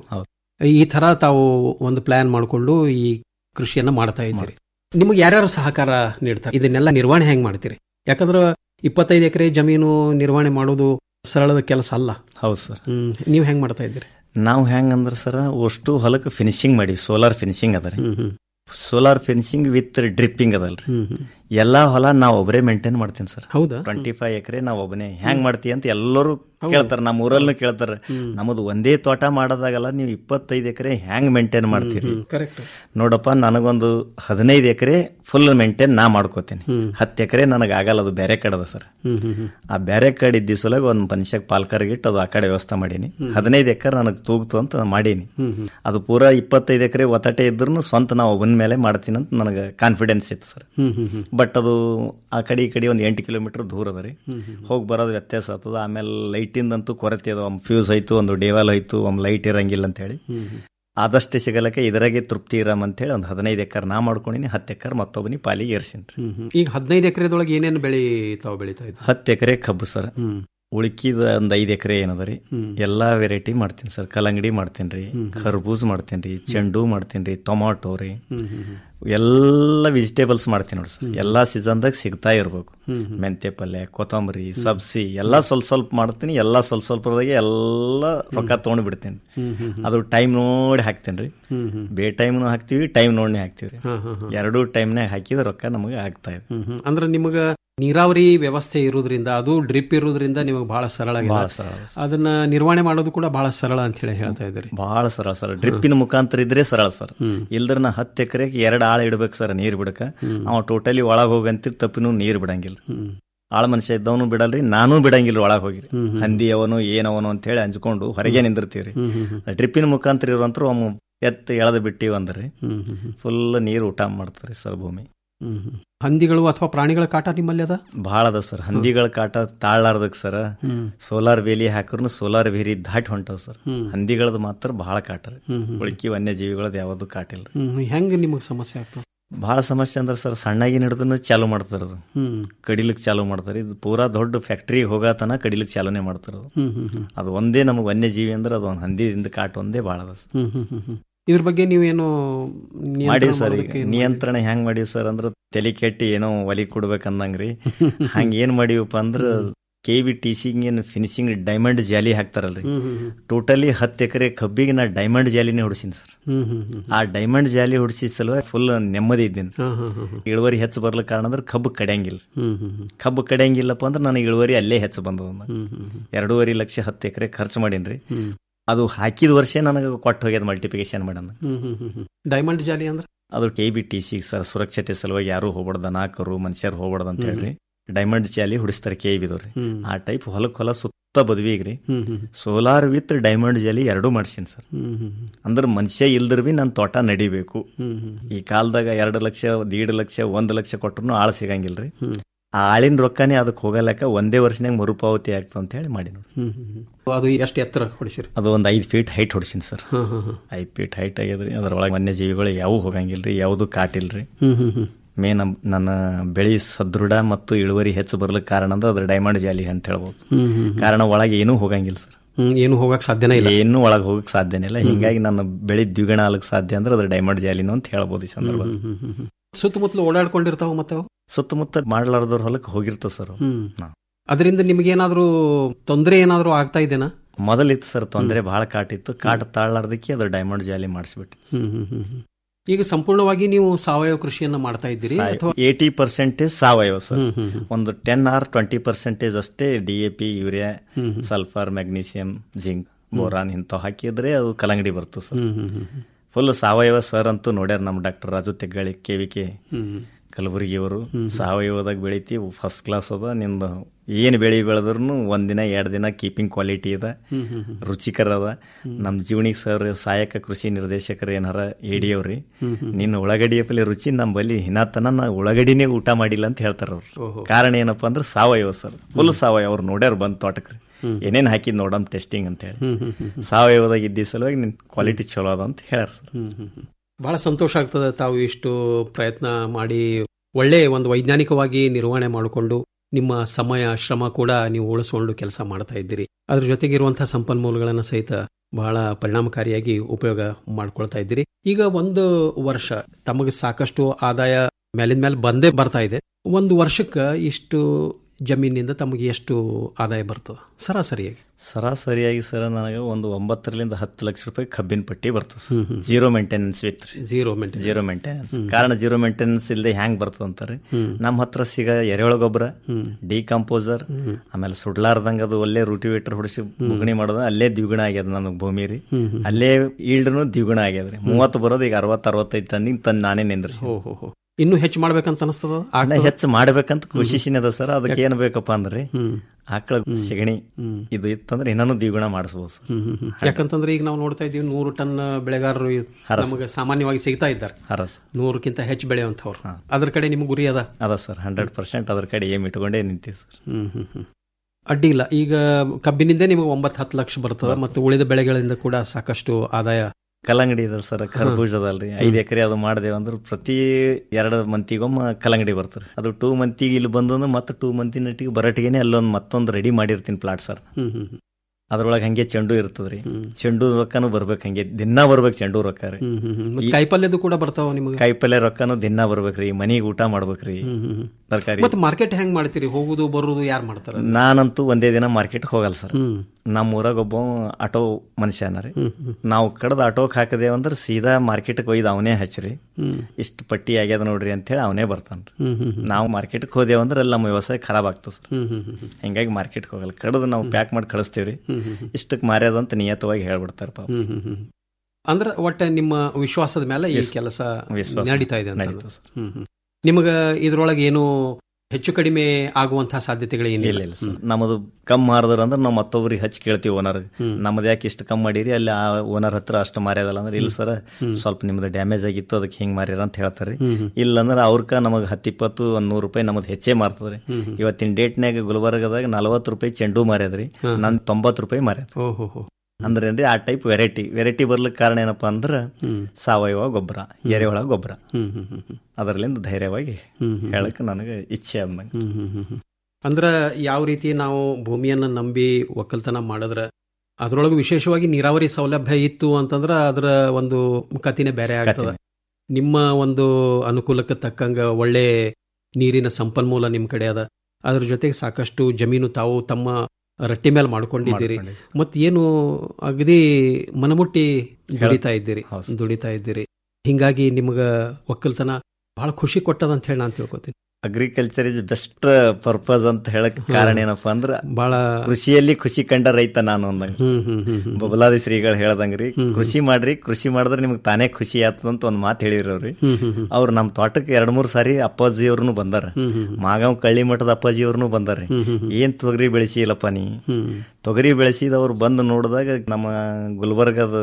[SPEAKER 16] ಈ ತರ ತಾವು ಒಂದು ಪ್ಲಾನ್ ಮಾಡಿಕೊಂಡು ಈ ಕೃಷಿಯನ್ನ ಮಾಡ್ತಾ ಇದ್ದೀರಿ ನಿಮಗೆ ಯಾರ್ಯಾರು ಸಹಕಾರ ನೀಡ್ತಾರೆ ಇದನ್ನೆಲ್ಲ ನಿರ್ವಹಣೆ ಹೆಂಗ್ ಮಾಡ್ತೀರಿ ಯಾಕಂದ್ರೆ ಇಪ್ಪತ್ತೈದು ಎಕರೆ ಜಮೀನು ನಿರ್ವಹಣೆ ಮಾಡೋದು ಸರಳದ ಕೆಲಸ ಅಲ್ಲ
[SPEAKER 17] ಹೌದು ಸರ್
[SPEAKER 16] ಹ್ಮ್ ನೀವು ಹೆಂಗ್ ಮಾಡ್ತಾ ಇದ್ದೀರಿ
[SPEAKER 17] ನಾವು ಹೆಂಗ್ ಅಂದ್ರೆ ಸರ್ ಅಷ್ಟು ಹೊಲಕ್ಕೆ ಫಿನಿಶಿಂಗ್ ಮಾಡಿ ಸೋಲಾರ್ ಫಿನಿಶಿಂಗ್ ಅದ ರೀ ಸೋಲಾರ್ ಫಿನಿಶಿಂಗ್ ವಿತ್ ಡ್ರಿಪ್ಪಿಂಗ್ ಅದಲ್ರಿ ಎಲ್ಲಾ ಹೊಲ ನಾವ್ ಒಬ್ಬರೇ ಮೇಂಟೈನ್ ಮಾಡ್ತೀನಿ ಸರ್
[SPEAKER 16] ಹೌದಾ
[SPEAKER 17] ಟ್ವೆಂಟಿ ಫೈವ್ ಎಕರೆ ನಾವ್ ಒಬ್ಬನೇ ಹೆಂಗ್ ಮಾಡ್ತಿ ಅಂತ ಎಲ್ಲರೂ ಕೇಳ್ತಾರ ನಮ್ಮ ಊರಲ್ಲೂ ಕೇಳ್ತಾರ ನಮ್ಮದು ಒಂದೇ ತೋಟ ಮಾಡೋದಾಗಲ್ಲ ನೀವು ಇಪ್ಪತ್ತೈದು ಎಕರೆ ಹೆಂಗ್ ಮೇಂಟೈನ್ ಮಾಡ್ತೀರಿ
[SPEAKER 16] ಕರೆಕ್ಟ್
[SPEAKER 17] ನೋಡಪ್ಪ ನನಗೊಂದು ಹದಿನೈದು ಎಕರೆ ಫುಲ್ ಮೇಂಟೈನ್ ನಾ ಮಾಡ್ಕೋತೀನಿ ಹತ್ತು ಎಕರೆ ನನಗೆ ಆಗಲ್ಲ ಅದು ಬೇರೆ ಕಡೆ ಅದ ಸರ್
[SPEAKER 16] ಹ್ಮ್ ಹ್ಮ್ ಹ್ಮ್
[SPEAKER 17] ಆ ಬೇರೆ ಕಡೆ ಇದ್ದ ಸಲುವಾಗಿ ಒಂದು ಮನುಷ್ಯಕ್ಕೆ ಪಾಲ್ಕರ್ಗೆ ಇಟ್ಟು ಅದು ಆ ಕಡೆ ವ್ಯವಸ್ಥೆ ಮಾಡೀನಿ ಹದಿನೈದು ಎಕರೆ ನನಗೆ ತೂಗ್ತು ಅಂತ ಮಾಡೀನಿ
[SPEAKER 16] ಹ್ಮ್ ಹ್ಮ್
[SPEAKER 17] ಅದು ಪೂರಾ ಇಪ್ಪತ್ತೈದು ಎಕರೆ ಒತ್ತಟೆ ಇದ್ರೂ ಸ್ವಂತ ನಾವು ಒಬ್ಬನ ಮೇಲೆ ಮಾಡ್ತೀನಿ ಅಂತ ನನಗೆ ಕಾನ್ಫಿಡೆನ್ಸ್ ಇತ್ತು ಸರ್
[SPEAKER 16] ಹ್ಮ್ ಹ್ಮ್ ಹ್ಮ್
[SPEAKER 17] ಬಟ್ ಅದು ಆ ಕಡೆ ಈ ಕಡೆ ಒಂದು ಎಂಟು ಕಿಲೋಮೀಟರ್ ದೂರ ಅದ ರೀ ಹೋಗಿ ಬರೋದು ವ್ಯತ್ಯಾಸ ಆಗ್ತದ ಆಮೇಲೆ ಲೈಟಿಂದಂತೂ ಕೊರತೆ ಅದ ಒಂದು ಫ್ಯೂಸ್ ಆಯ್ತು ಒಂದು ಡೇವಾಲ್ ಆಯ್ತು ಒಂದು ಲೈಟ್ ಇರಂಗಿಲ್ಲ ಅಂತ ಹೇಳಿ ಆದಷ್ಟು ಸಿಗಲಕ್ಕೆ ಇದರಾಗೆ ತೃಪ್ತಿ ಇರಮ್ ಅಂತ ಹೇಳಿ ಒಂದು ಹದಿನೈದು ಎಕರೆ ನಾ ಮಾಡ್ಕೊಂಡಿನಿ ಹತ್ತು ಎಕರೆ ಮತ್ತೊಬ್ಬನಿ ಪಾಲಿಗೆ ಏರ್ಸಿನಿ
[SPEAKER 16] ಹ್ಮ್ ಹ್ಮ್. ಈಗ ಹದಿನೈದು ಎಕರೆದೊಳಗೆ ಏನೇನು ಬೆಳಿ ತಾವು ಬೆಳಿತಾ ಇದ್ರಿ
[SPEAKER 17] ಹತ್ತು ಎಕರೆ ಕಬ್ಬು ಸರ್ ಉಳ್ಕಿದ ಒಂದ್ ಐದ್ ಎಕರೆ ಏನದ ರೀ ಎಲ್ಲಾ ವೆರೈಟಿ ಮಾಡ್ತೀನಿ ಸರ್ ಕಲ್ಲಂಗಡಿ ಮಾಡ್ತೀನಿ ರೀ ಖರ್ಬೂಜ್ ಮಾಡ್ತೀನಿ ರೀ ಚೆಂಡು ಮಾಡ್ತೀನಿ ರೀ ಟೊಮಾಟೊ ರೀ
[SPEAKER 16] ಹ್ಮ್ ಹ್ಮ್ ಹ್ಮ್.
[SPEAKER 17] ಎಲ್ಲ ವೆಜಿಟೇಬಲ್ಸ್ ಮಾಡ್ತೀನಿ ನೋಡಿ ಸರ್ ಎಲ್ಲಾ ಸೀಸನ್ದಾಗ ಸಿಗ್ತಾ ಇರ್ಬೇಕು
[SPEAKER 16] ಹ್ಮ್ ಹ್ಮ್.
[SPEAKER 17] ಮೆಂತ್ಯ ಪಲ್ಯ ಕೊತ್ತಂಬರಿ ಸಬ್ಸಿ ಎಲ್ಲಾ ಸ್ವಲ್ಪ ಸ್ವಲ್ಪ ಮಾಡ್ತೀನಿ ಎಲ್ಲಾ ಸ್ವಲ್ಪ ಸ್ವಲ್ಪದಾಗೆ ಎಲ್ಲ ರೊಕ್ಕ ತಗೊಂಡ್ ಬಿಡ್ತೀನಿ
[SPEAKER 16] ಹ್ಮ್ ಹ್ಮ್ ಹ್ಮ್.
[SPEAKER 17] ಅದು ಟೈಮ್ ನೋಡಿ ಹಾಕ್ತೀನಿ ರೀ
[SPEAKER 16] ಹ್ಮ್ ಹ್ಮ್.
[SPEAKER 17] ಬೇ ಟೈಮ್ನು ಹಾಕ್ತಿವಿ ಟೈಮ್ ನೋಡಿ ಹಾಕ್ತಿವಿ ರೀ
[SPEAKER 16] ಹಾ, ಹಾ, ಹಾ.
[SPEAKER 17] ಎರಡೂ ಟೈಮ್ನಾಗ ಹಾಕಿದ ರೊಕ್ಕ ನಮಗೆ ಆಗ್ತಾ ಇದೆ
[SPEAKER 16] ಹ್ಮ್ ಹ್ಮ್. ಅಂದ್ರೆ ನಿಮಗ ನೀರಾವರಿ ವ್ಯವಸ್ಥೆ ಇರೋದ್ರಿಂದ ಅದು ಡ್ರಿಪ್ ಇರೋದ್ರಿಂದ ನಿಮಗೆ ಬಹಳ ಸರಳ ಆಗಿದೆ.
[SPEAKER 17] ಬಹಳ ಸರಳ
[SPEAKER 16] ಅದನ್ನ ನಿರ್ವಹಣೆ ಮಾಡೋದು ಕೂಡ ಬಹಳ ಸರಳ ಅಂತ ಹೇಳಿ ಹೇಳ್ತಾ ಇದ್ದೀರಿ
[SPEAKER 17] ಬಹಳ ಸರಳ ಸರ್ ಡ್ರಿಪ್ಪಿನ ಮುಖಾಂತರ ಇದ್ರೆ ಸರಳ ಸರ್ ಇಲ್ದ್ರ ನಾ ಹತ್ತು ಎಕರೆಗೆ ಎರಡು ಆಳ ಇಡ್ಬೇಕು ಸರ್ ನೀರ್ ಬಿಡಕ ಅವ ಟೋಟಲಿ ಒಳಗ್ ಹೋಗಂತಿರ್ ತಪ್ಪಿನೂ ನೀರ್ ಬಿಡಂಗಿಲ್ಲ ಆಳ ಮನುಷ್ಯ ಇದ್ದವನು ಬಿಡಲ್ರಿ ನಾನು ಬಿಡಂಗಿಲ್ಲ ಒಳಗ್ ಹೋಗಿರಿ ಹಂದಿ ಅವನು ಏನವನು ಅಂತ ಹೇಳಿ ಅಂಜ್ಕೊಂಡು ಹೊರಗೆ ನಿಂದಿರ್ತೀವ್ರಿ ಡ್ರಿಪ್ಪಿನ ಮುಖಾಂತರ ಇರುವಂತರ ಒಮ್ಮೆ ಎತ್ತು ಎಳೆದು ಬಿಟ್ಟಿವಿ ಅಂದ್ರಿ ಫುಲ್ ನೀರು ಊಟ ಮಾಡ್ತಾರೆ ಸರ್ ಭೂಮಿ
[SPEAKER 16] ಹ್ಮ್ ಹ್ಮ್. ಹಂದಿಗಳು ಅಥವಾ ಪ್ರಾಣಿಗಳ ಕಾಟ ನಿಮ್ಮಲ್ಲಿ ಅದ
[SPEAKER 17] ಬಹಳ ಅದ ಸರ್ ಹಂದಿಗಳ ಕಾಟ ತಾಳ್ಲಾರ್ದಕ್ ಸರ್
[SPEAKER 16] ಹ್ಮ್.
[SPEAKER 17] ಸೋಲಾರ್ ಬೇಲಿ ಹಾಕ್ರು ಸೋಲಾರ್ ಬೇಲಿ ದಾಟಿ ಹೊಂಟವ್ ಸರ್
[SPEAKER 16] ಹ್ಮ್.
[SPEAKER 17] ಹಂದಿಗಳದ್ ಮಾತ್ರ ಬಹಳ ಕಾಟ ರೀ
[SPEAKER 16] ಹ್ಮ್, ಹ್ಮ್.
[SPEAKER 17] ಉಳ್ಕಿ ವನ್ಯಜೀವಿಗಳದ್ ಯಾವ್ದು ಕಾಟಿಲ್ಲ
[SPEAKER 16] ಹ್ಮ್ ಹೆಂಗ್ ನಿಮಗೆ ಸಮಸ್ಯೆ ಆಗ್ತದೆ
[SPEAKER 17] ಬಹಳ ಸಮಸ್ಯೆ ಅಂದ್ರೆ ಸರ್ ಸಣ್ಣಾಗಿ ಹಿಡಿದು ಚಾಲು ಮಾಡ್ತಾರ ಅದು
[SPEAKER 16] ಹ್ಮ್
[SPEAKER 17] ಕಡಿಲಿಕ್ ಚಾಲು ಮಾಡ್ತಾರೆ ಇದು ಪೂರಾ ದೊಡ್ಡ ಫ್ಯಾಕ್ಟ್ರಿಗೆ ಹೋಗತನ ಕಡಿಲಿಕ್ ಚಾಲನೆ ಮಾಡ್ತಾರ ಅದು
[SPEAKER 16] ಹ್ಮ್ ಹ್ಮ್ ಹ್ಮ್.
[SPEAKER 17] ಅದು ಒಂದೇ ನಮಗೆ ವನ್ಯಜೀವಿ ಅಂದ್ರೆ ಅದು ಒಂದು ಹಂದಿದಿಂದ ಕಾಟ ಒಂದೇ ಭಾಳ ಅದ ಸರ್
[SPEAKER 16] ಹ್ಮ್ ಹ್ಮ್ ಹ್ಮ್ ಹ್ಮ್. ಇದ್ರ ಬಗ್ಗೆ ನೀವೇನು ನಿಯಂತ್ರಣ
[SPEAKER 17] ಮಾಡಿವಿ ಸರ್
[SPEAKER 16] ಮಾಡೋದಕ್ಕೆ
[SPEAKER 17] ಈಗ
[SPEAKER 16] ಏನ್
[SPEAKER 17] ನಿಯಂತ್ರಣ ಹೆಂಗ್ ಮಾಡಿವಿ ಸರ್ ಅಂದ್ರೆ ತಲೆ ಕೆಟ್ಟಿ ಏನೋ ಒಲಿ ಕೊಡ್ಬೇಕಂದಂಗ್ರಿ ಹಂಗ ಏನ್ ಮಾಡಿವಪ್ಪ ಅಂದ್ರ ಕೆ ವಿ ಟೀಸಿಂಗ್ ಏನ್ ಫಿನಿಶಿಂಗ್ ಡೈಮಂಡ್ ಜಾಲಿ ಹಾಕ್ತಾರಲ್ರಿ
[SPEAKER 16] ಹ್ಮ್ ಹ್ಮ್ ಹ್ಮ್.
[SPEAKER 17] ಟೋಟಲಿ ಹತ್ತು ಎಕರೆ ಕಬ್ಬಿಗೆ ನಾ ಡೈಮಂಡ್ ಜಾಲಿನೇ ಹೊಡಿಸಿನಿ ಸರ್
[SPEAKER 16] ಹ್ಮ್ ಹ್ಮ್ ಹ್ಮ್.
[SPEAKER 17] ಆ ಡೈಮಂಡ್ ಜಾಲಿ ಹೊಡಿಸಿ ಸಲುವಾಗಿ ಫುಲ್ ನೆಮ್ಮದಿ ಇದ್ದೀನಿ
[SPEAKER 16] ಹಾ, ಹಾ, ಹಾ, ಹಾ.
[SPEAKER 17] ಇಳುವರಿ ಹೆಚ್ಚು ಬರ್ಲಿಕ್ಕೆ ಕಾರಣ ಅಂದ್ರೆ ಕಬ್ಬು ಕಡಿಯಂಗಿಲ್ಲ
[SPEAKER 16] ಹ್ಮ್ ಹ್ಮ್ ಹ್ಮ್.
[SPEAKER 17] ಕಬ್ಬು ಕಡಿಯಂಗಿಲ್ಲಪ್ಪ ಅಂದ್ರೆ ನನಗೆ ಇಳುವರಿ ಅಲ್ಲೇ ಹೆಚ್ಚು ಬಂದದ
[SPEAKER 16] ಹ್ಮ್ ಹ್ಮ್ ಹ್ಮ್.
[SPEAKER 17] ಎರಡೂವರೆ ಲಕ್ಷ ಹತ್ತು ಎಕರೆ ಖರ್ಚು ಮಾಡೀನಿ
[SPEAKER 16] ಹ್ಮ್.
[SPEAKER 17] ಅದು ಹಾಕಿದ ವರ್ಷ ನನಗೆ ಕೊಟ್ಟು ಹೋಗ್ಯದ ಮಲ್ಟಿಪ್ಲಿಕೇಶನ್ ಮಾಡೋಣ
[SPEAKER 16] ಹ್ಮ್ ಹ್ಮ್ ಹ್ಮ್ ಹ್ಮ್. ಡೈಮಂಡ್ ಜಾಲಿ ಅಂದ್ರೆ
[SPEAKER 17] ಅದು K B T C sir ಸುರಕ್ಷತೆ ಸಲುವಾಗಿ ಯಾರು ಹೋಗ್ಬಾರ್ದ ನಾಲ್ಕರು ಮನುಷ್ಯರು ಹೋಗ್ಬಾರ್ದು ಅಂತ ಹೇಳ್ರಿ ಡೈಮಂಡ್ ಜಾಲಿ ಹೊಡಿಸ್ತಾರೆ ಕೆ ಬಿದವ್ರಿ
[SPEAKER 16] ಹ್ಮ್.
[SPEAKER 17] ಆ ಟೈಪ್ ಹೊಲಕ್ ಹೊಲ ಸುತ್ತ ಬದುವಿಗ್ರಿ
[SPEAKER 16] ಹ್ಮ್ ಹ್ಮ್.
[SPEAKER 17] ಸೋಲಾರ್ ವಿತ್ ಡೈಮಂಡ್ ಜಾಲಿ ಎರಡೂ ಮಾಡ್ಸೀನಿ ಸರ್
[SPEAKER 16] ಹ್ಮ್ ಹ್ಮ್ ಹ್ಮ್.
[SPEAKER 17] ಅಂದ್ರೆ ಮನುಷ್ಯ ಇಲ್ದ್ರ ಬಿ ನನ್ನ ತೋಟ ನಡಿಬೇಕು
[SPEAKER 16] ಹ್ಮ್ ಹ್ಮ್.
[SPEAKER 17] ಈ ಕಾಲದಾಗ ಎರಡು ಲಕ್ಷ ದೀಡ್ ಲಕ್ಷ ಒಂದ್ ಲಕ್ಷ ಕೊಟ್ರು ಆಳ ಸಿಗಂಗಿಲ್ರಿ
[SPEAKER 16] ಹ್ಮ್.
[SPEAKER 17] ಆ ಆಳಿನ ರೊಕ್ಕನೇ ಅದಕ್ಕೆ ಹೋಗಲಕ್ಕ ಒಂದೇ ವರ್ಷನಾಗ ಮರುಪಾವತಿ ಆಗ್ತದೆ ಅಂತ ಹೇಳಿ ಮಾಡಿ ನೋಡಿ
[SPEAKER 16] ಹ್ಮ್ ಹ್ಮ್ ಹ್ಮ್. ಅದು ಎಷ್ಟು ಎತ್ತರ ಹೊಡಿಸಿರಿ
[SPEAKER 17] ಅದು ಒಂದು ಐದು ಫೀಟ್ ಹೈಟ್ ಹೊಡ್ಸಿನಿ ಸರ್
[SPEAKER 16] ಹಾ, ಹಾ, ಹಾ.
[SPEAKER 17] ಐದು ಫೀಟ್ ಹೈಟ್ ಆಗ್ಯದ್ರಿ ಅದ್ರೊಳಗೆ ವನ್ಯಜೀವಿಗಳು ಯಾವ ಹೋಗಂಗಿಲ್ರಿ ಯಾವುದು ಕಾಟಿಲ್ರಿ
[SPEAKER 16] ಹ್ಮ್ ಹ್ಮ್ ಹ್ಮ್.
[SPEAKER 17] ಮೇನ್ ನನ್ನ ಬೆಳಿ ಸದೃಢ ಮತ್ತು ಇಳುವರಿ ಹೆಚ್ಚು ಬರ್ಲಿಕ್ಕೆ ಕಾರಣ ಅಂದ್ರೆ ಅದ್ರ ಡೈಮಂಡ್ ಜಾಲಿ ಅಂತ ಹೇಳ್ಬೋದು
[SPEAKER 16] ಹ್ಮ್ ಹ್ಮ್ ಹ್ಮ್.
[SPEAKER 17] ಕಾರಣ ಒಳಗೆ ಏನೂ ಹೋಗಂಗಿಲ್ಲ ಸರ್
[SPEAKER 16] ಹ್ಮ್ ಏನು ಹೋಗಕ್ ಸಾಧ್ಯನೇ ಇಲ್ಲ
[SPEAKER 17] ಏನು ಒಳಗೆ ಹೋಗಕ್ ಸಾಧ್ಯನೇ ಇಲ್ಲ ಹಿಂಗಾಗಿ ನನ್ನ ಬೆಳಿ ದ್ವಿಗುಣ ಆಗಕ್ ಸಾಧ್ಯ ಅಂದ್ರೆ ಅದ್ರ ಡೈಮಂಡ್ ಜಾಲಿನೂ ಅಂತ ಹೇಳ್ಬೋದು ಈ ಸಂದರ್ಭ
[SPEAKER 16] ಹ್ಮ್ ಹ್ಮ್ ಹ್ಮ್ ಹ್ಮ್. ಸುತ್ತಮುತ್ತಲು ಓಡಾಡ್ಕೊಂಡಿರ್ತಾವ ಮತ್ತೆ ಅವು?
[SPEAKER 17] ಸುತ್ತಮುತ್ತ ಮಾಡ್ಲಾರ್ದವ್ರ ಹೊಲಕ್ಕೆ ಹೋಗಿರ್ತಾವ ಸರ್ ಅವು.
[SPEAKER 16] ಹ್ಮ್
[SPEAKER 17] ಹಾ.
[SPEAKER 16] ಅದರಿಂದ ನಿಮಗೇನಾದ್ರೂ ತೊಂದರೆ ಏನಾದ್ರೂ ಆಗ್ತಾ ಇದೆನಾ
[SPEAKER 17] ಮೊದಲಿತ್ತು ಸರ್ ತೊಂದರೆ ಬಹಳ ಕಾಟಿತ್ತು ಕಾಟ ತಾಳ್ಲಾರ್ದಕ್ಕೆ ಅದು ಡೈಮಂಡ್ ಜಾಲಿ ಮಾಡಿಸ್ಬಿಟ್ಟು
[SPEAKER 16] ಹ್ಮ್ ಹ್ಮ್ ಹ್ಮ್ ಹ್ಮ್. ಈಗ ಸಂಪೂರ್ಣವಾಗಿ ನೀವು ಸಾವಯವ ಕೃಷಿಯನ್ನ ಮಾಡ್ತಾ ಇದ್ದೀರಿ ಅಥವಾ
[SPEAKER 17] ಏಟಿ ಪರ್ಸೆಂಟೇಜ್ ಸಾವಯವ ಸರ್
[SPEAKER 16] ಹ್ಮ್, ಹ್ಮ್, ಹ್ಮ್.
[SPEAKER 17] ಒಂದು ಟೆನ್ ಆರ್ ಟ್ವೆಂಟಿ ಪರ್ಸೆಂಟೇಜ್ ಅಷ್ಟೇ ಡಿ ಎ ಪಿ ಯೂರಿಯಾ
[SPEAKER 16] ಹ್ಮ್, ಹ್ಮ್.
[SPEAKER 17] ಸಲ್ಫರ್ ಮೆಗ್ನೀಸಿಯಂ ಜಿಂಕ್ ಬೋರಾನ್ ಇಂಥವು ಹಾಕಿದ್ರೆ ಅದು ಕಲಂಗಡಿ ಬರ್ತದೆ ಸರ್
[SPEAKER 16] ಹ್ಮ್ ಹ್ಮ್ ಹ್ಮ್ ಹ್ಮ್.
[SPEAKER 17] ಫುಲ್ ಸಾವಯವ ಸರ್ ಅಂತೂ ನೋಡ್ಯಾರ ನಮ್ಮ doctor Raju Teggali K V K
[SPEAKER 16] ಹ್ಮ್ ಹ್ಮ್.
[SPEAKER 17] ಕಲಬುರಗಿಯವರು ಸಾವಯವದಾಗ ಬೆಳಿತೀವಿ ಫಸ್ಟ್ ಕ್ಲಾಸ್ ಅದ ನಿಂದು ಏನು ಬೆಳಿ ಬೆಳೆದ್ರು ಒಂದಿನ ಎರಡು ದಿನ ಕೀಪಿಂಗ್ ಕ್ವಾಲಿಟಿ ಅದ
[SPEAKER 16] ಹ್ಮ್ ಹ್ಮ್ ಹ್ಮ್.
[SPEAKER 17] ರುಚಿಕರ ಅದ ನಮ್ಮ ಜೀವನಿಗೆ ಸರ್ ಸಹಾಯಕ ಕೃಷಿ ನಿರ್ದೇಶಕರು ಏನಾರ ಏಡಿಯವ್ರಿ
[SPEAKER 16] ಹ್ಮ್ ಹ್ಮ್.
[SPEAKER 17] ನಿನ್ನ ಉಳ್ಳಾಗಡ್ಡಿಯ ಪಲ್ಲೆ ರುಚಿ ನಮ್ಮ ಬಲಿ ಹಿನಾತನ ನಾ ಉಳ್ಳಾಗಡ್ಡಿನೇ ಊಟ ಮಾಡಿಲ್ಲ ಅಂತ ಹೇಳ್ತಾರ ಅವ್ರು
[SPEAKER 16] ಓಹೋ.
[SPEAKER 17] ಕಾರಣ ಏನಪ್ಪಾ ಅಂದ್ರೆ ಸಾವಯವ ಸರ್ ಫುಲ್ ಸಾವಯವ ಅವ್ರು ನೋಡ್ಯಾರ ಬಂದ್ ತೋಟಕ್ಕೆ
[SPEAKER 16] ಹ್ಮ್.
[SPEAKER 17] ಏನೇನ್ ಹಾಕಿದ್ ನೋಡಮ್ ಟೆಸ್ಟಿಂಗ್ ಅಂತ ಹೇಳಿ
[SPEAKER 16] ಹ್ಮ್ ಹ್ಮ್ ಹ್ಮ್ ಹ್ಮ್.
[SPEAKER 17] ಸಾವಯವದಾಗ ಇದ್ದಿ ಸಲುವಾಗಿ ನಿನ್ ಕ್ವಾಲಿಟಿ ಚಲೋ ಅದ ಅಂತ ಹೇಳ್ಯಾರ ಸರ್
[SPEAKER 16] ಹ್ಮ್ ಹ್ಮ್ ಹ್ಮ್. ಬಹಳ ಸಂತೋಷ ಆಗ್ತದೆ ತಾವು ಇಷ್ಟು ಪ್ರಯತ್ನ ಮಾಡಿ ಒಳ್ಳೆ ಒಂದು ವೈಜ್ಞಾನಿಕವಾಗಿ ನಿರ್ವಹಣೆ ಮಾಡಿಕೊಂಡು ನಿಮ್ಮ ಸಮಯ ಶ್ರಮ ಕೂಡ ನೀವು ಉಳಿಸ್ಕೊಂಡು ಕೆಲಸ ಮಾಡ್ತಾ ಇದ್ದೀರಿ ಅದ್ರ ಜೊತೆಗೆ ಇರುವಂತಹ ಸಂಪನ್ಮೂಲಗಳನ್ನು ಸಹಿತ ಬಹಳ ಪರಿಣಾಮಕಾರಿಯಾಗಿ ಉಪಯೋಗ ಮಾಡ್ಕೊಳ್ತಾ ಇದ್ದೀರಿ ಈಗ ಒಂದು ವರ್ಷ ತಮಗೆ ಸಾಕಷ್ಟು ಆದಾಯ ಮೇಲಿನ ಮೇಲೆ ಬಂದೇ ಬರ್ತಾ ಇದೆ ಒಂದು ವರ್ಷಕ್ಕೆ ಇಷ್ಟು ಜಮೀನಿನಿಂದ ತಮಗೆ ಎಷ್ಟು ಆದಾಯ ಬರ್ತದೆ ಸರಾಸರಿಯಾಗಿ
[SPEAKER 17] ಸರಾಸರಿಯಾಗಿ ಸರ್ ನನಗೆ ಒಂದು ಒಂಬತ್ತರಿಂದ ಹತ್ತು ಲಕ್ಷ ರೂಪಾಯಿ ಕಬ್ಬಿನ ಪಟ್ಟಿ ಬರ್ತದೆ sir zero maintenance with
[SPEAKER 16] zero maintenance
[SPEAKER 17] zero maintenance ಕಾರಣ ಜೀರೋ ಮೇಂಟೆನೆನ್ಸ್ ಇಲ್ಲದೆ ಹ್ಯಾಂಗ್ ಬರ್ತದೆ ಅಂತಾರೆ ನಮ್ಮ ಹತ್ರ ಸಿಗ ಎರೆಹುಳ ಗೊಬ್ಬರ ಡಿಕಂಪೋಸರ್ ಆಮೇಲೆ ಸುಡ್ಲಾರ್ದಂಗ ಅದು ಒಳ್ಳೆ ರೂಟಿವೇಟರ್ ಹೊಡಿಸಿ ಬುಗಣಿ ಮಾಡೋದು ಅಲ್ಲೇ ದ್ವಿಗುಣ ಆಗ್ಯದ ನನಗೆ ಭೂಮಿ ರೀ ಅಲ್ಲೇ ಈಲ್ಡ್ನು ದ್ವಿಗುಣ ಆಗ್ಯದ್ರಿ ಮೂವತ್ತು ಬರೋದು ಈಗ ಅರವತ್ತು ಅರವತ್ತೈದು ಟನ್ನಿಗೆ ತಂದು ನಾನೇ ನಿಂದ್ರಿ
[SPEAKER 16] ಓ ಹೋ ಹೋ ಇನ್ನೂ ಹೆಚ್ಚು ಮಾಡ್ಬೇಕಂತ ಅನಿಸ್ತದ
[SPEAKER 17] ಅಣ್ಣ ಹೆಚ್ಚು ಮಾಡ್ಬೇಕಂತ ಖುಷಿಸಿನ ಅದ ಸರ್ ಅದಕ್ಕೆ ಏನ್ ಬೇಕಪ್ಪ ಅಂದ್ರೆ ಆಕಳ ಸೆಗಣಿ ಇದು ಇತ್ತಂದ್ರೆ ಇನ್ನೂ ದ್ವಿಗುಣ ಮಾಡಿಸ್ಬೋದು ಸರ್
[SPEAKER 16] ಯಾಕಂತಂದ್ರೆ ಈಗ ನಾವು ನೋಡ್ತಾ ಇದೀವಿ ನೂರು ಟನ್ ಬೆಳೆಗಾರರು ಇ-
[SPEAKER 17] ಹರಸ.
[SPEAKER 16] ನಮಗೆ ಸಾಮಾನ್ಯವಾಗಿ ಸಿಗ್ತಾ ಇದ್ದಾರೆ
[SPEAKER 17] ಹರಸ್
[SPEAKER 16] ನೂರಕ್ಕಿಂತ ಹೆಚ್ಚು ಬೆಳೆಯುವಂಥವ್ರು ಅದ್ರ ಕಡೆ ನಿಮ್ಗೆ ಗುರಿ ಅದ
[SPEAKER 17] ಅದ ಸರ್ ಹಂಡ್ರೆಡ್ ಪರ್ಸೆಂಟ್ ಅದ್ರ ಕಡೆ ಏಮ್ ಇಟ್ಕೊಂಡೇ ನಿಂತೀವಿ ಸರ್
[SPEAKER 16] ಹ್ಮ್ ಹ್ಮ್ ಹ್ಮ್ ಅಡ್ಡಿ ಇಲ್ಲ ಈಗ ಕಬ್ಬಿನಿಂದ ನಿಮಗೆ ಒಂಬತ್ತು ಹತ್ತು ಲಕ್ಷ ಬರ್ತದೆ ಮತ್ತು ಉಳಿದ ಬೆಳೆಗಳಿಂದ ಕೂಡ ಸಾಕಷ್ಟು ಆದಾಯ
[SPEAKER 17] ಕಲ್ಲಂಗಡಿ ಇದೆ ಸರ್ ಕರ್ಬೂಜ್ ಅದಲ್ರಿ ಐದು ಎಕರೆ ಅದು ಮಾಡಿದೆವು ಅಂದ್ರೆ ಪ್ರತಿ ಎರಡು ಮಂತಿಗೊಮ್ಮ ಕಲ್ಲಂಗಡಿ ಬರ್ತದೆ ಅದು ಟೂ ಮಂತಿಗೆ ಇಲ್ಲಿ ಬಂದಂದ್ರೆ ಮತ್ತೆ ಟೂ ಮಂತಿನಟ್ಟಿಗೆ ಬರಟಿಗೆನೆ ಅಲ್ಲೊಂದು ಮತ್ತೊಂದು ರೆಡಿ ಮಾಡಿರ್ತೀನಿ ಪ್ಲಾಟ್ ಸರ್
[SPEAKER 16] ಹ್ಮ್ ಹ್ಮ್ ಹ್ಮ್.
[SPEAKER 17] ಅದ್ರೊಳಗೆ ಹಂಗೆ ಚೆಂಡು ಇರ್ತದ್ರಿ ಚೆಂಡು ರೊಕ್ಕನು ಬರ್ಬೇಕು ಹಂಗೆ ದಿನ ಬರ್ಬೇಕು ಚೆಂಡು ರೊಕ್ಕ ರೀ
[SPEAKER 16] ಹ್ಮ್ ಹ್ಮ್ ಹ್ಮ್. ಮತ್ತ್ ಕಾಯಿಪಲ್ಯದು ಕೂಡ ಬರ್ತಾವ ನಿಮಗೆ
[SPEAKER 17] ಕಾಯಿಪಲ್ಯ ರೊಕ್ಕನು ದಿನ ಬರ್ಬೇಕ್ರಿ ಮನಿಗೆ ಊಟ ಮಾಡ್ಬೇಕ್ರಿ ತರಕಾರಿ
[SPEAKER 16] ಮತ್ತೆ ಮಾರ್ಕೆಟ್ ಹೆಂಗ್ ಮಾಡ್ತೀರಿ ಹೋಗುದು ಬರುದು ಯಾರು ಮಾಡ್ತಾರ
[SPEAKER 17] ನಾನಂತೂ ಒಂದೇ ದಿನ ಮಾರ್ಕೆಟ್ ಹೋಗಲ್ಲ ಸರ್ ನಮ್ಮ ಊರಾಗ ಒಬ್ಬ ಆಟೋ ಮನುಷ್ಯನ ರೀ ನಾವು ಕಡ್ದು ಆಟೋಕ್ ಹಾಕದೇವ್ ಅಂದ್ರೆ ಸೀದಾ ಮಾರ್ಕೆಟ್ಗೆ ಒಯ್ದು ಅವನೇ ಹಚ್ಚ್ರಿ
[SPEAKER 16] ಹ್ಮ್.
[SPEAKER 17] ಇಷ್ಟು ಪಟ್ಟಿ ಆಗ್ಯದ ನೋಡ್ರಿ ಅಂತ ಹೇಳಿ ಅವನೇ ಬರ್ತಾನ್ರಿ
[SPEAKER 16] ಹ್ಮ್ ಹ್ಮ್ ಹ್ಮ್.
[SPEAKER 17] ನಾವು ಮಾರ್ಕೆಟ್ಗೆ ಹೋದೇವ್ ಅಂದ್ರೆ ಅಲ್ಲಿ ನಮ್ಮ ವ್ಯವಸಾಯ ಖರಾಬ್ ಆಗ್ತದೆ ಸರ್
[SPEAKER 16] ಹ್ಮ್ ಹ್ಮ್ ಹ್ಮ್ ಹ್ಮ್.
[SPEAKER 17] ಹಿಂಗಾಗಿ ಮಾರ್ಕೆಟ್ಗೆ ಹೋಗಲ್ಲ ಕಡ್ದು ನಾವು ಪ್ಯಾಕ್ ಮಾಡಿ ಕಳಿಸ್ತೀವ್ರಿ
[SPEAKER 16] ಹ್ಮ್ ಹ್ಮ್ ಹ್ಮ್.
[SPEAKER 17] ಇಷ್ಟಕ್ಕೆ ಮಾರ್ಯಾದಂತ ನಿಯತವಾಗಿ ಹೇಳ್ಬಿಡ್ತಾರೆ ಪಾಪ
[SPEAKER 16] ಹ್ಮ್ ಹ್ಮ್ ಹ್ಮ್. ಅಂದ್ರೆ ಒಟ್ಟ ನಿಮ್ಮ ವಿಶ್ವಾಸದ ಮೇಲೆ ಈ
[SPEAKER 17] ವಿಶ್ವ-
[SPEAKER 16] ಕೆಲಸ
[SPEAKER 17] ವಿಶ್ವಾಸ
[SPEAKER 16] ನಡೀತಾ ಇದೆ ಅಂತ
[SPEAKER 17] ನಡೀತದೆ ಸರ್.
[SPEAKER 16] ಹ್ಮ್ ಹ್ಮ್. ನಿಮಗ ಇದ್ರೊಳಗೆ ಏನು ಹೆಚ್ಚು ಕಡಿಮೆ ಆಗುವಂತಹ ಸಾಧ್ಯತೆಗಳು
[SPEAKER 17] ಇಲ್ಲ
[SPEAKER 16] ಏನಿಲ್ಲ
[SPEAKER 17] ಇಲ್ಲ ಸರ್ ನಮ್ಮದು ಕಮ್ ಮಾರದ್ರ ಅಂದ್ರೆ ನಾವು ಮತ್ತೊಬ್ರಿಗೆ ಹಚ್ಚಿ ಕೇಳ್ತೀವಿ ಓನರ್ ನಮ್ದು ಯಾಕೆ ಇಷ್ಟು ಕಮ್ ಮಾಡಿರಿ ಅಲ್ಲಿ ಆ ಓನರ್ ಹತ್ರ ಅಷ್ಟು ಮಾರ್ಯಾದಲ್ಲ ಅಂದ್ರೆ ಇಲ್ಲ ಸರ್ ಸ್ವಲ್ಪ ನಿಮ್ದು ಡ್ಯಾಮೇಜ್ ಆಗಿತ್ತು ಅದಕ್ಕೆ ಹಿಂಗ್ ಮಾರ್ಯಾರ ಅಂತ ಹೇಳ್ತಾರೆ ಇಲ್ಲ ಅಂದ್ರೆ ಅವ್ರಕ ನಮಗೆ ಹತ್ತು ಇಪ್ಪತ್ತು ಒಂದ್ ನೂರು ರೂಪಾಯಿ ನಮ್ದು ಹೆಚ್ಚೇ ಮಾರ್ತದ್ರಿ ಇವತ್ತಿನ ಡೇಟ್ನಾಗ ಗುಲ್ಬರ್ಗದಾಗ ನಲವತ್ತು ರೂಪಾಯಿ ಚೆಂಡು ಮಾರ್ಯಾದ್ರಿ ನನ್ ತೊಂಬತ್ತು ರೂಪಾಯಿ ಮಾರ್ಯಾದ
[SPEAKER 16] ಓಹೋ ಹೋ
[SPEAKER 17] ಅಂದ್ರೆ ಏನ್ರಿ ಆ ಟೈಪ್ ವೆರೈಟಿ ವೆರೈಟಿ ಬರ್ಲಿಕ್ಕೆ ಕಾರಣ ಏನಪ್ಪಾ ಅಂದ್ರೆ ಸಾವಯವ ಗೊಬ್ಬರ ಎರೆಹುಳ ಗೊಬ್ಬರ
[SPEAKER 16] ಹ್ಮ್ ಹ್ಮ್ ಹ್ಮ್ ಹ್ಮ್.
[SPEAKER 17] ಅದರಲ್ಲಿಂದ ಧೈರ್ಯವಾಗಿ
[SPEAKER 16] ಹ್ಮ್ ಹ್ಮ್.
[SPEAKER 17] ಹೇಳಕ್ ನನಗೆ ಇಚ್ಛೆ ಅಂದಂಗೆ
[SPEAKER 16] ಹ್ಮ್ ಹ್ಮ್ ಹ್ಮ್ ಹ್ಮ್. ಅಂದ್ರ ಯಾವ ರೀತಿ ನಾವು ಭೂಮಿಯನ್ನ ನಂಬಿ ಒಕ್ಕಲ್ತನ ಮಾಡಿದ್ರ ಅದ್ರೊಳಗೆ ವಿಶೇಷವಾಗಿ ನೀರಾವರಿ ಸೌಲಭ್ಯ ಇತ್ತು ಅಂತಂದ್ರ ಅದರ ಒಂದು ಕತಿನೇ ಬೇರೆ ಆಗ್ತದ
[SPEAKER 17] ಕಥೆನೇ.
[SPEAKER 16] ನಿಮ್ಮ ಒಂದು ಅನುಕೂಲಕ್ಕೆ ತಕ್ಕಂಗ ಒಳ್ಳೆ ನೀರಿನ ಸಂಪನ್ಮೂಲ ನಿಮ್ ಕಡೆ ಅದ ಅದ್ರ ಜೊತೆಗೆ ಸಾಕಷ್ಟು ಜಮೀನು ತಾವು ತಮ್ಮ ರಟ್ಟಿ ಮೇಲೆ ಮಾಡ್ಕೊಂಡಿದ್ದೀರಿ
[SPEAKER 17] ಮಾಡ್ಕೊಂಡಿದ್ದೀವಿ.
[SPEAKER 16] ಮತ್ ಏನು ಅಗದಿ ಮನಮುಟ್ಟಿ ದುಡಿತಾ ಇದ್ದೀರಿ ದುಡಿತಾ ಇದ್ದೀರಿ ಹಿಂಗಾಗಿ ನಿಮ್ಗ ಒಕ್ಕಲ್ತನ ಬಹಳ ಖುಷಿ ಕೊಟ್ಟದ ಅಂತ ಹೇಳಿ ನಾನು ತಿಳ್ಕೊತೀನಿ
[SPEAKER 17] ಅಗ್ರಿಕಲ್ಚರ್ ಇಸ್ ಬೆಸ್ಟ್ ಪರ್ಪಸ್ ಅಂತ ಹೇಳಕ್ ಕಾರಣ ಏನಪ್ಪಾ ಅಂದ್ರ
[SPEAKER 16] ಬಹಳ
[SPEAKER 17] ಕೃಷಿಯಲ್ಲಿ ಖುಷಿ ಕಂಡ ರೈತ ನಾನು ಅಂದಂಗ
[SPEAKER 16] ಹ್ಮ್ ಹ್ಮ್ ಹ್ಮ್ ಹ್ಮ್.
[SPEAKER 17] ಬಬಲಾದಿ ಶ್ರೀಗಳು ಹೇಳ್ದಂಗ್ರಿ ಕೃಷಿ ಮಾಡ್ರಿ ಕೃಷಿ ಮಾಡಿದ್ರೆ ನಿಮ್ಗೆ ತಾನೇ ಖುಷಿ ಆತದಂತ ಒಂದ್ ಮಾತು ಹೇಳಿರೋರಿ
[SPEAKER 16] ಹ್ಮ್ ಹ್ಮ್ ಹ್ಮ್.
[SPEAKER 17] ಅವ್ರು ನಮ್ ತೋಟಕ್ಕೆ ಎರಡ್ ಮೂರ್ ಸಾರಿ ಅಪ್ಪಾಜಿ ಅವ್ರನ್ನು ಬಂದಾರ
[SPEAKER 16] ಹ್ಮ್ ಹ್ಮ್ ಹ್ಮ್.
[SPEAKER 17] ಮಾಗಾವ್ ಕಳ್ಳಿ ಮಠದ ಅಪ್ಪಾಜಿ ಅವ್ರನ್ನು ಬಂದಾರ್ರಿ
[SPEAKER 16] ಹ್ಮ್ ಹ್ಮ್ ಹ್ಮ್.
[SPEAKER 17] ಏನ್ ತೊಗರಿ ಬೆಳೆಸಿಲ್ಲಪ್ಪ ನೀ
[SPEAKER 16] ಹ್ಮ್.
[SPEAKER 17] ತೊಗರಿ ಬೆಳೆಸಿದವ್ರು ಬಂದು ನೋಡಿದಾಗ ನಮ್ಮ ಗುಲ್ಬರ್ಗದ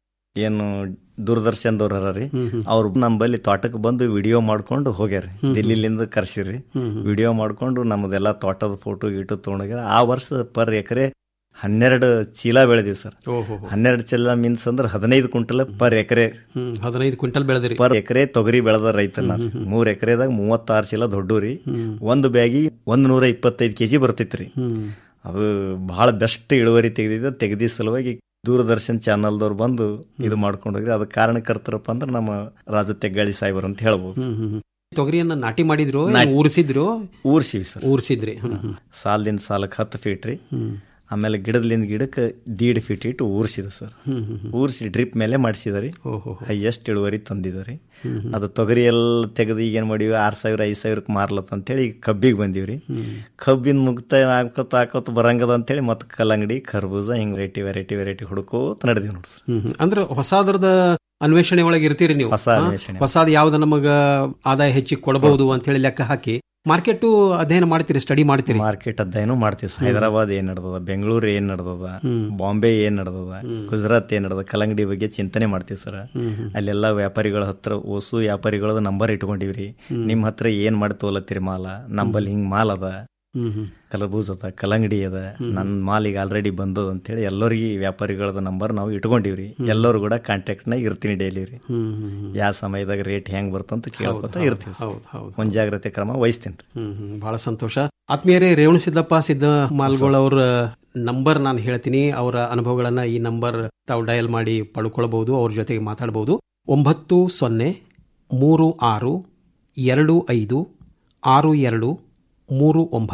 [SPEAKER 17] ಏನು ದೂರದರ್ಶನದವ್ರ ರೀ
[SPEAKER 16] ಹ್ಮ್ ಹ್ಮ್.
[SPEAKER 17] ಅವ್ರು ನಮ್ಮಲ್ಲಿ ತೋಟಕ್ಕೆ ಬಂದು ವಿಡಿಯೋ ಮಾಡ್ಕೊಂಡು ಹೋಗ್ಯಾರ
[SPEAKER 16] ಹ್ಮ್.
[SPEAKER 17] ದಿಲ್ಲಿಲಿಂದ ಕರ್ಸಿರಿ
[SPEAKER 16] ಹ್ಮ್ ಹ್ಮ್.
[SPEAKER 17] ವಿಡಿಯೋ ಮಾಡ್ಕೊಂಡು ನಮ್ಮದೆಲ್ಲ ತೋಟದ ಫೋಟೋ ಗೀಟು ತೊಗೊಂಡೋಗ್ಯಾರ ಆ ವರ್ಷ ಪರ್ ಎಕರೆ ಹನ್ನೆರಡು ಚೀಲ ಬೆಳೆದಿವಿ ಸರ್
[SPEAKER 16] ಓಹೋ
[SPEAKER 17] ಹನ್ನೆರಡು ಚೀಲ ಮೀನ್ಸ್ ಅಂದ್ರೆ ಹದಿನೈದು ಕ್ವಿಂಟಲ್ ಪರ್ ಎಕರೆ
[SPEAKER 16] ಹ್ಮ್ ಹದಿನೈದು ಕ್ವಿಂಟಲ್ ಬೆಳೆದಿರಿ
[SPEAKER 17] ಪರ್ ಎಕರೆ ತೊಗರಿ ಬೆಳೆದ ರೈತ
[SPEAKER 16] ಹ್ಮ್, ಹ್ಮ್, ಹ್ಮ್.
[SPEAKER 17] ಮೂರ್ ಎಕರೆದಾಗ ಮೂವತ್ತಾರು ಚೀಲ ದೊಡ್ಡೂರಿ
[SPEAKER 16] ಹ್ಮ್.
[SPEAKER 17] ಒಂದು ಬ್ಯಾಗಿ ಒಂದ್ ನೂರ ಇಪ್ಪತ್ತೈದು ಕೆಜಿ ಬರ್ತಿತ್ರಿ
[SPEAKER 16] ಹ್ಮ್.
[SPEAKER 17] ಅದು ಬಹಳ ಬೆಸ್ಟ್ ಇಳುವರಿ ತೆಗೆದಿದ್ದು ತೆಗ್ದಿ ಸಲುವಾಗಿ ದೂರದರ್ಶನ್ ಚಾನಲ್ದವ್ರು ಬಂದು ಇದು ಮಾಡ್ಕೊಂಡು ಹೋಗ್ರಿ ಅದಕ್ಕೆ ಕಾರಣಕರ್ತರಪ್ಪ ಅಂದ್ರೆ ನಮ್ಮ ರಾಜು ತೆಗ್ಗಾಳಿ ಸಾಹೇಬರು ಅಂತ ಹೇಳ್ಬೋದು
[SPEAKER 16] ಹ್ಮ್ ಹ್ಮ್ ಹ್ಮ್. ತೊಗರಿಯನ್ನ ನಾಟಿ ಮಾಡಿದ್ರು
[SPEAKER 17] ನಾಟಿ-
[SPEAKER 16] ಊರಿಸಿದ್ರು
[SPEAKER 17] ಊರ್ಸಿವಿ ಸರ್
[SPEAKER 16] ಊರಿಸಿದ್ರಿ ಹ್ಮ್ ಹ್ಮ್.
[SPEAKER 17] ಸಾಲದಿಂದ ಸಾಲಕ್ಕೆ ಹತ್ತು ಫೀಟ್ ರೀ
[SPEAKER 16] ಹ್ಮ್.
[SPEAKER 17] ಆಮೇಲೆ ಗಿಡದಿಂದ ಗಿಡಕ್ಕೆ ದೀಡ್ ಫೀಟ್ ಇಟ್ಟು ಊರ್ಸಿದ ಸರ್
[SPEAKER 16] ಹ್ಮ್ ಹ್ಮ್ ಹ್ಮ್.
[SPEAKER 17] ಊರ್ಸಿ ಡ್ರಿಪ್ ಮೇಲೆ ಮಾಡಿಸಿದರಿ
[SPEAKER 16] ಓಹೋ
[SPEAKER 17] ಹೈಯೆಸ್ಟ್ ಇಳುವರಿ ತಂದಿದ್ರಿ
[SPEAKER 16] ಹ್ಮ್ ಹ್ಮ್.
[SPEAKER 17] ಅದು ತೊಗರಿ ಎಲ್ಲ ತೆಗೆದು ಈಗ ಏನ್ ಮಾಡಿವಿ ಆರ್ ಸಾವಿರ ಐದ್ ಸಾವಿರಕ್ಕೆ ಮಾರ್ಲತ್ತ ಅಂತೇಳಿ ಈಗ ಕಬ್ಬಿಗೆ ಬಂದೀವ್ರಿ
[SPEAKER 16] ಹ್ಮ್.
[SPEAKER 17] ಕಬ್ಬಿನ ಮುಕ್ತಾಯ ಹಾಕೋತ ಹಾಕೋತ ಬರಂಗದ ಅಂತೇಳಿ ಮತ್ತೆ ಕಲ್ಲಂಗಡಿ ಖರ್ಬೂಜ ಹಿಂಗ್ ವೆರೈಟಿ ವೆರೈಟಿ ವೆರೈಟಿ ಹುಡುಕೋತ ನಡೆದಿವಿ ನೋಡಿ ಸರ್
[SPEAKER 16] ಹ್ಮ್ ಹ್ಮ್. ಅಂದ್ರೆ ಹೊಸಾದ್ರದ ಅನ್ವೇಷಣೆ ಒಳಗೆ ಇರ್ತೀರಿ ನೀವು
[SPEAKER 17] ಹೊಸ
[SPEAKER 16] ಹಾ?
[SPEAKER 17] ಅನ್ವೇಷಣೆ.
[SPEAKER 16] ಹೊಸಾದ್ ಯಾವ್ದು ನಮಗ ಆದಾಯ ಹೆಚ್ಚಿಗೆ ಕೊಡಬಹುದು ಅಂತ ಹೇಳಿ ಲೆಕ್ಕ ಹಾಕಿ ಮಾರ್ಕೆಟ್ ಅಧ್ಯಯನ ಮಾಡ್ತೀರಿ ಸ್ಟಡಿ ಮಾಡ್ತೀರಿ
[SPEAKER 17] ಮಾರ್ಕೆಟ್ ಅಧ್ಯಯನ ಮಾಡ್ತೀವಿ ಸರ್. ಹೈದರಾಬಾದ್ ಏನ್ ನಡೆದದ ಬೆಂಗಳೂರು ಏನ್ ನಡೆದದ
[SPEAKER 16] ಹ್ಮ್.
[SPEAKER 17] ಬಾಂಬೆ ಏನ್ ನಡೆದದ ಗುಜರಾತ್ ಏನ್ ನಡೆದ ಕಲ್ಲಂಗಡಿ ಬಗ್ಗೆ ಚಿಂತನೆ ಮಾಡ್ತೀವಿ ಸರ್
[SPEAKER 16] ಹ್ಮ್ ಹ್ಮ್.
[SPEAKER 17] ಅಲ್ಲೆಲ್ಲ ವ್ಯಾಪಾರಿಗಳ ಹತ್ರ ಓಸು ವ್ಯಾಪಾರಿಗಳದ ನಂಬರ್ ಇಟ್ಕೊಂಡಿವ್ರಿ
[SPEAKER 16] ಹ್ಮ್.
[SPEAKER 17] ನಿಮ್ ಹತ್ರ ಏನ್ ಮಾಡಿ ತೋಲತ್ತೀರಿ ಮಾಲ ನಂಬಲ್ಲಿ ಹಿಂಗ್ ಮಾಲ್ ಅದ
[SPEAKER 16] ಹ್ಮ್ ಹ್ಮ್.
[SPEAKER 17] ಕಲಬೂಜ್ ಅದ ಕಲ್ಲಂಗಡಿ ಅದ ನನ್ ಮಾಲ್ ಈಗ ಆಲ್ರೆಡಿ ಬಂದದ ಅಂತೇಳಿ ಎಲ್ಲರಿಗೆ ವ್ಯಾಪಾರಿಗಳದ ನಂಬರ್ ನಾವು ಇಟ್ಕೊಂಡಿವ್ರಿ ಎಲ್ಲರೂ ಕೂಡ ಕಾಂಟ್ಯಾಕ್ಟ್ ನಾಗ ಇರ್ತೀನಿ ಡೈಲಿ ರೀ
[SPEAKER 16] ಹ್ಮ್ ಹ್ಮ್ ಹ್ಮ್.
[SPEAKER 17] ಯಾವ ಸಮಯದಾಗ ರೇಟ್ ಹೆಂಗ್ ಬರ್ತಂತ ಕೇಳ್ಕೊತ
[SPEAKER 16] ಹೌದು,
[SPEAKER 17] ಇರ್ತೀವಿ
[SPEAKER 16] ಹೌದು, ಹೌದು.
[SPEAKER 17] ಮುಂಜಾಗ್ರತೆ ಕ್ರಮ ವಹಿಸ್ತೀನಿ
[SPEAKER 16] ಹ್ಮ್ ಹ್ಮ್. ಬಹಳ ಸಂತೋಷ ಆತ್ಮೀಯರೇ ರೇವಣ ಸಿದ್ದಪ್ಪ ಸಿದ್ದ ಮಾಲ್ಗೋಳ್ ಅವ್ರ ನಂಬರ್ ನಾನು ಹೇಳ್ತೀನಿ ಅವರ ಅನುಭವಗಳನ್ನ ಈ ನಂಬರ್ ತಾವು ಡಯಲ್ ಮಾಡಿ ಪಡ್ಕೊಳ್ಬಹುದು ಅವ್ರ ಜೊತೆಗೆ ಮಾತಾಡಬಹುದು ಒಂಬತ್ತು ಸೊನ್ನೆ ಮೂರು ಆರು ಎರಡು ಐದು ಆರು ಎರಡು ಮೂರು ಒಂಬತ್ತು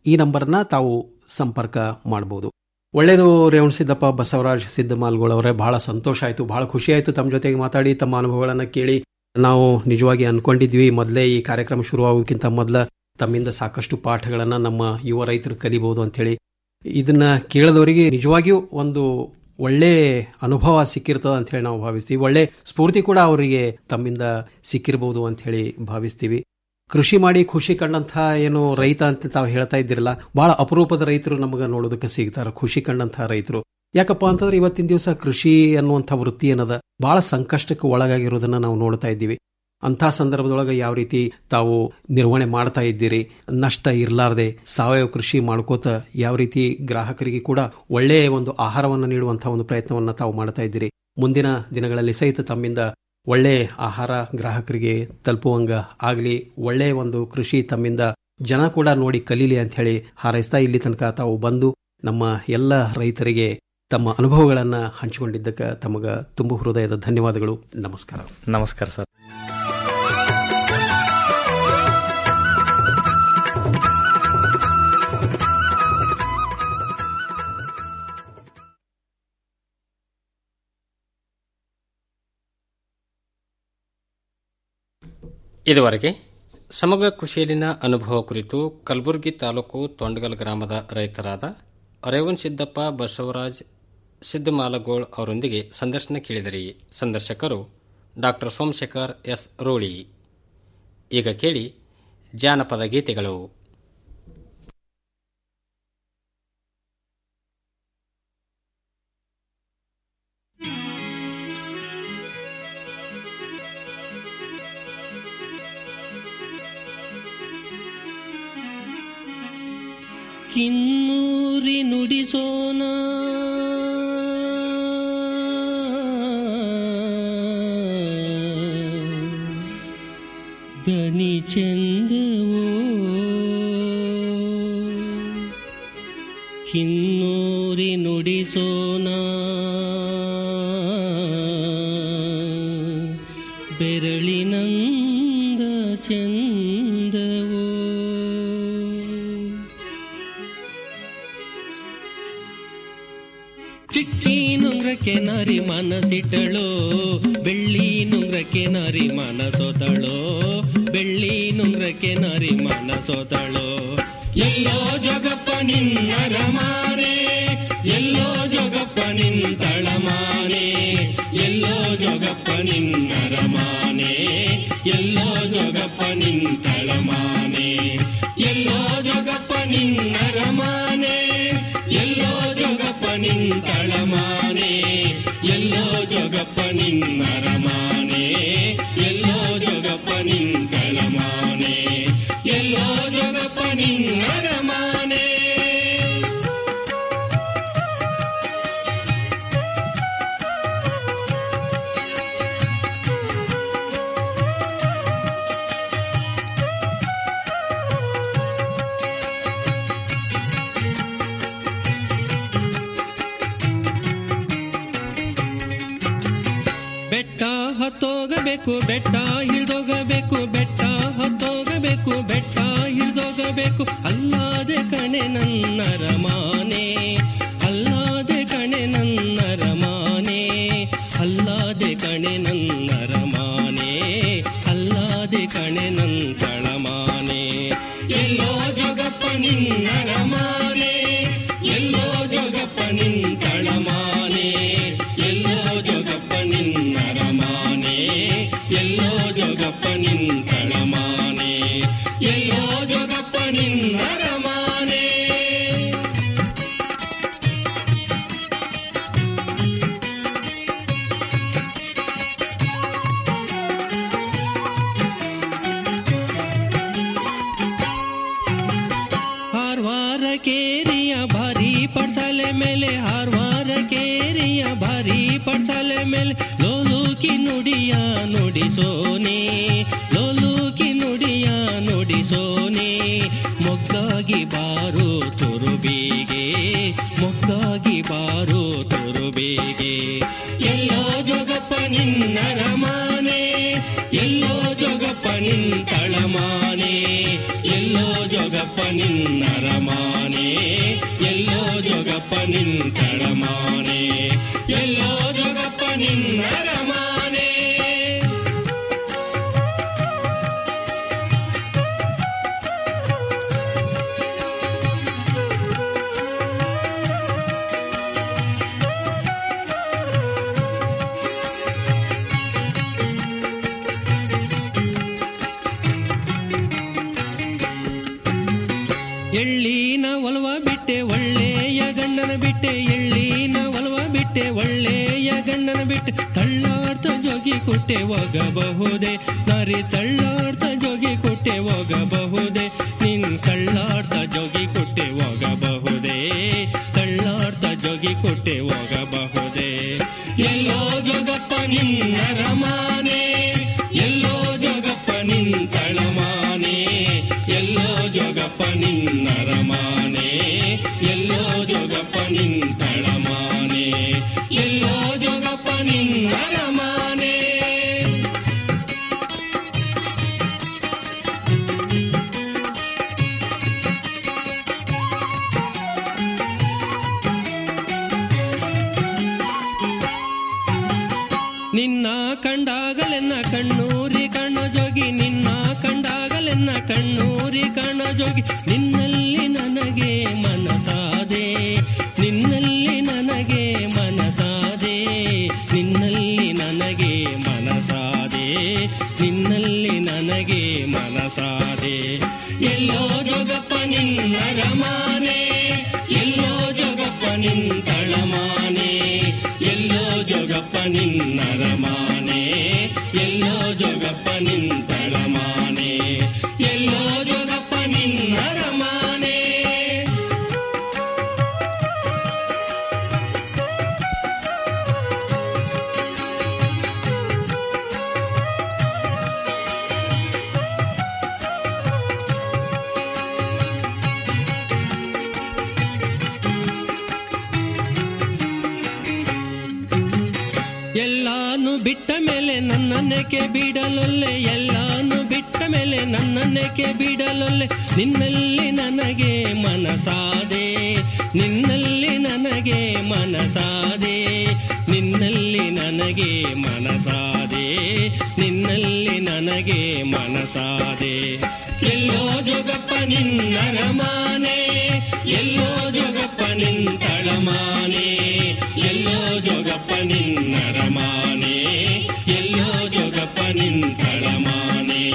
[SPEAKER 16] ಈ ನಂಬರ್ನ ತಾವು ಸಂಪರ್ಕ ಮಾಡಬಹುದು ಒಳ್ಳೆಯದು ರೇವಣ್ ಸಿದ್ದಪ್ಪ ಬಸವರಾಜ್ ಸಿದ್ದಮಾಲ್ಗೋಳ್ ಅವರೇ ಬಹಳ ಸಂತೋಷ ಆಯಿತು ಬಹಳ ಖುಷಿ ಆಯಿತು ತಮ್ಮ ಜೊತೆಗೆ ಮಾತಾಡಿ ತಮ್ಮ ಅನುಭವಗಳನ್ನು ಕೇಳಿ ನಾವು ನಿಜವಾಗಿ ಅನ್ಕೊಂಡಿದ್ವಿ ಮೊದಲೇ ಈ ಕಾರ್ಯಕ್ರಮ ಶುರುವಾಗೋದಕ್ಕಿಂತ ಮೊದಲ ತಮ್ಮಿಂದ ಸಾಕಷ್ಟು ಪಾಠಗಳನ್ನು ನಮ್ಮ ಯುವ ರೈತರು ಕಲಿಬಹುದು ಅಂತೇಳಿ ಇದನ್ನ ಕೇಳದವರಿಗೆ ನಿಜವಾಗಿಯೂ ಒಂದು ಒಳ್ಳೆ ಅನುಭವ ಸಿಕ್ಕಿರ್ತದ ಅಂತ ಹೇಳಿ ನಾವು ಭಾವಿಸ್ತೀವಿ ಒಳ್ಳೆ ಸ್ಫೂರ್ತಿ ಕೂಡ ಅವರಿಗೆ ತಮ್ಮಿಂದ ಸಿಕ್ಕಿರಬಹುದು ಅಂತ ಹೇಳಿ ಭಾವಿಸ್ತೀವಿ ಕೃಷಿ ಮಾಡಿ ಖುಷಿ ಕಂಡಂಥ ಏನು ರೈತ ಅಂತ ತಾವು ಹೇಳ್ತಾ ಇದ್ದಿರಲ್ಲ ಬಹಳ ಅಪರೂಪದ ರೈತರು ನಮಗೆ ನೋಡೋದಕ್ಕೆ ಸಿಗ್ತಾರೆ ಖುಷಿ ಕಂಡಂಥ ರೈತರು ಯಾಕಪ್ಪ ಅಂತಂದ್ರೆ ಇವತ್ತಿನ ದಿವಸ ಕೃಷಿ ಅನ್ನುವಂಥ ವೃತ್ತಿ ಏನದ ಬಹಳ ಸಂಕಷ್ಟಕ್ಕೆ ಒಳಗಾಗಿರೋದನ್ನ ನಾವು ನೋಡ್ತಾ ಇದ್ದೀವಿ ಅಂಥ ಸಂದರ್ಭದೊಳಗೆ ಯಾವ ರೀತಿ ತಾವು ನಿರ್ವಹಣೆ ಮಾಡ್ತಾ ಇದ್ದೀರಿ ನಷ್ಟ ಇರಲಾರ್ದೆ ಸಾವಯವ ಕೃಷಿ ಮಾಡ್ಕೋತ ಯಾವ ರೀತಿ ಗ್ರಾಹಕರಿಗೆ ಕೂಡ ಒಳ್ಳೆಯ ಒಂದು ಆಹಾರವನ್ನು ನೀಡುವಂತಹ ಒಂದು ಪ್ರಯತ್ನವನ್ನು ತಾವು ಮಾಡ್ತಾ ಇದ್ದೀರಿ ಮುಂದಿನ ದಿನಗಳಲ್ಲಿ ಸಹಿತ ತಮ್ಮಿಂದ ಒಳ್ಳೆ ಆಹಾರ ಗ್ರಾಹಕರಿಗೆ ತಲುಪುವಂಗ ಆಗಲಿ ಒಳ್ಳೆ ಒಂದು ಕೃಷಿ ತಮ್ಮಿಂದ ಜನ ಕೂಡ ನೋಡಿ ಕಲೀಲಿ ಅಂತ ಹೇಳಿ ಹಾರೈಸ್ತಾ ಇಲ್ಲಿ ತನಕ ತಾವು ಬಂದು ನಮ್ಮ ಎಲ್ಲ ರೈತರಿಗೆ ತಮ್ಮ ಅನುಭವಗಳನ್ನು ಹಂಚಿಕೊಂಡಿದ್ದಕ್ಕೆ ತಮಗ ತುಂಬು ಹೃದಯದ ಧನ್ಯವಾದಗಳು ನಮಸ್ಕಾರ
[SPEAKER 17] ನಮಸ್ಕಾರ ಸರ್
[SPEAKER 2] ಇದುವರೆಗೆ ಸಮಗ್ರ ಕೃಷಿಯಲ್ಲಿನ ಅನುಭವ ಕುರಿತು ಕಲಬುರಗಿ ತಾಲೂಕು ತೊಂಡಗಲ್ ಗ್ರಾಮದ ರೈತರಾದ ರೇವನ್ ಸಿದ್ದಪ್ಪ ಬಸವರಾಜ್ ಸಿದ್ದಮಾಲಗೋಳ್ ಅವರೊಂದಿಗೆ ಸಂದರ್ಶನ ಕೇಳಿದರಿ ಸಂದರ್ಶಕರು ಡಾಕ್ಟರ್ ಸೋಮಶೇಖರ್ ಎಸ್ ರೋಳಿ ಈಗ ಕೇಳಿ ಜಾನಪದ ಗೀತೆಗಳು
[SPEAKER 15] ಕಿನ್ನೂರಿ ನುಡಿಸೋಣ ದನಿ ಚಂದವೋ ಕಿನ್ನೂರಿ ನುಡಿಸೋಣ ಬೆರಳಿನಂದ ಚಂದವೋ ಚಿಕ್ಕಿ ನುಂಗ್ರಕ್ಕೆ ನರಿ ಮನಸ್ಸಿಟ್ಟಳು ಬೆಳ್ಳಿ ನುಂಗ್ರಕ್ಕೆ ನರಿ ಮನಸೋತಳು ಬೆಳ್ಳಿ ನುಂಗ್ರಕ್ಕೆ ನರಿ ಮನಸೋತಳು ಎಲ್ಲೋ ಜಗಪ್ಪ ನಿನ್ನರ ಮಾನೆ ಎಲ್ಲೋ ಜಗಪ್ಪ ನಿಂತಳಮಾನೆ ಎಲ್ಲೋ ಜಗಪ್ಪ ನಿನ್ನರ ಮಾನೆ ಎಲ್ಲೋ ಜಗಪ್ಪ ನಿಂತಳಮಾನೆ ಎಲ್ಲೋ ಜಗಪ್ಪ ನಿನ್ನರ ಮಾನೆ ಎಲ್ಲೋ ಜಗಪ್ಪ ನಿಂತಳಮಾನೆ ಎಲ್ಲೋ ಜಗಪ್ಪ ನಿನ್ನರಮಾನೆ ಎಲ್ಲೋ ಜಗಪ್ಪ ನಿಂತಳಮಾನೆ ಎಲ್ಲೋ ಜಗಪ್ಪ ನಿನ್ನರಮಾನೆ ಬೆಟ್ಟ ಹತ್ತೋಗಬೇಕು ಬೆಟ್ಟ ಹಿಡ್ದೋಗಬೇಕು ಬೆಟ್ಟ ಹತ್ತೋಗಬೇಕು ಬೆಟ್ಟ ಹಿಡ್ದೋಗಬೇಕು ಅಲ್ಲಾದೆ ಕಣೆ ನನ್ನರ ಮಾನೆ ಅಲ್ಲಾದೆ ಕಣೆ ನನ್ನರ ಮಾನೆ ಅಲ್ಲಾದೆ ಕಣೆ ನನ್ನರ ಮಾನೆ ಅಲ್ಲಾದೆ ಕಣೆ ನಂತಳ ಮಾನೆ ಎಲ್ಲೋ ಜಗಪ್ಪ ನಿನ್ನರ ಮಾನೆ ಎಲ್ಲೋ ಜಗಪ್ಪ ನಿಂತಳ ಮಾನೆ ಎಲ್ಲೋ ಜಗಪ್ಪ ನಿನ್ನರ ಮಾನೆ ಎಲ್ಲೋ ಜಗಪ್ಪ ನಿಂತಳ ಮಾನೆ ಎಲ್ಲೋ ಜಗಪ್ಪ ನಿನ್ನರ ಮಾನೆ ಹಾರ್ವಾರ ಕೇರಿಯ ಭಾರಿ ಪಡ್ಸಲೆ ಮೇಲೆ ಹಾರ್ವಾರ ಕೇರಿಯ ಭಾರಿ ಪಡ್ಸಲೆ ಮೇಲೆ ಲೋಲೂಕಿ ನುಡಿಯ ನುಡಿಸೋನೆ ಲೋಲೂಕಿ ನುಡಿಯ ನುಡಿಸೋನೆ ಮೊಗ್ಗಾಗಿ ಬಾರು ತುರುಬಿಗೆ ಮೊಗ್ಗಾಗಿ ಬಾರು ತುರುಬಿಗೆ ಎಲ್ಲೋ ಜೋಗಪ್ಪ ನಿನ್ನರ ಮಾನೆ ಎಲ್ಲೋ ಜೋಗಪ್ಪ ನಿಂತಳ ಮಾನೆ ಎಲ್ಲೋ ಜೋಗ ಜೋಗಪ್ಪ ನಿನ್ನರಮಾನೆ ಎಲ್ಲೋ ಜೋಗಪ್ಪ ನಿಂತಳಮಾನೆ ಎಲ್ಲೋ ಜೋಗಪ್ಪ ನಿನ್ನರಮಾನೆ ಎಳ್ಳಿನ ಒಲವ ಬಿಟ್ಟೆ ಒಳ್ಳೆಯ ಗಂಡನ ಬಿಟ್ಟೆ ಎಳ್ಳಿನ ಒಲವ ಬಿಟ್ಟೆ ಒಳ್ಳೆಯ ಗಂಡನ ಬಿಟ್ಟೆ ತಳ್ಳಾರ್ಥ ಜೋಗಿ ಕೊಟ್ಟೆ ಹೋಗಬಹುದೇ ನರಿ ತಳ್ಳಾರ್ಥ ಜೋಗಿ ಕೊಟ್ಟೆ ಹೋಗಬಹುದೇ ನಿನ್ ಕಳ್ಳಾರ್ಥ ಜೋಗಿ ಕೊಟ್ಟೆ ಹೋಗಬಹುದೇ ತಳ್ಳಾರ್ಥ ಜೋಗಿ ಕೊಟ್ಟೆ ಹೋಗಬಹುದೇ ಎಲ್ಲೋ ಜೋಗಪ್ಪ ನಿನ್ನ ರಮಾನೆ ಎಲ್ಲೋ ಜೋಗಪ್ಪ ನಿನ್ ತಳಮಾನೆ ಎಲ್ಲೋ ಜೋಗಪ್ಪ ನಿನ್ನ ರಮಾನೆ ಎಲ್ಲೋ ಜೋಗಪ್ಪ ನಿನ್ ತಳಮಾನೆ ಎಲ್ಲೋ ಜೋಗಪ್ಪ ನಿನ್ನ ರಮಾನೆ ನಿನ್ನ ಕಂಡಾಗಲೆನ್ನ ಕಣ್ಣೂರಿ ಕಣ್ಣ ಜೋಗಿ ನಿನ್ನ ಕಂಡಾಗಲೆನ್ನ ಕಣ್ಣೂರಿ ಕಣ್ಣ ಜೋಗಿ ನಿನ್ನಲ್ಲಿ ನನಗೆ ಮನಸಾದೆ ನಿನ್ನಲ್ಲಿ ನನಗೆ ಮನಸಾದೆ ನಿನ್ನಲ್ಲಿ ನನಗೆ ಮನಸಾದೆ ನಿನ್ನಲ್ಲಿ ನನಗೆ ಮನಸಾದೆ ಎಲ್ಲೋ ಜೋಗಪ್ಪ ನಿನ್ನ ರಮಾನೆ ಎಲ್ಲೋ ಜೋಗಪ್ಪ ನಿನ್ ತಳಮಾನೆ ಎಲ್ಲೋ ಜೋಗಪ್ಪ ನಿನ್ನ ರಮಾನೆ ಎಲ್ಲೋ ಜೋಗಪ್ಪ ನಿನ್ ತಳಮಾನೆ ಎಲ್ಲೋ ಜೋಗಪ್ಪ ನಿನ್ನ ರಮಾನೆ ಎಲ್ಲಾನು ಬಿಟ್ಟ ಮೇಲೆ ನನ್ನನ್ನೇಕೆ ಬಿಡಲೊಲ್ಲೆ ಎಲ್ಲಾನು ಬಿಟ್ಟ ಮೇಲೆ ನನ್ನನ್ನೇಕೆ ಬಿಡಲೊಲ್ಲೆ ನಿನ್ನಲ್ಲಿ ನನಗೆ ಮನಸಾದೆ ನಿನ್ನಲ್ಲಿ ನನಗೆ ಮನಸಾದೆ ನಿನ್ನಲ್ಲಿ ನನಗೆ ಮನಸಾದೆ ನಿನ್ನಲ್ಲಿ ನನಗೆ ಮನಸಾದೆ ಎಲ್ಲೋ ಜೋಗಪ್ಪ ನಿನ್ನ ರಮಾನೆ ಎಲ್ಲೋ ಜೋಗಪ್ಪ ನಿನ್ ತಳಮಾನೆ ಎಲ್ಲೋ ಜೋಗಪ್ಪ ನಿನ್ನ ರಮಾನೆ ಎಲ್ಲೋ ಜೋಗಪ್ಪ ನಿನ್ ತಳಮಾನೆ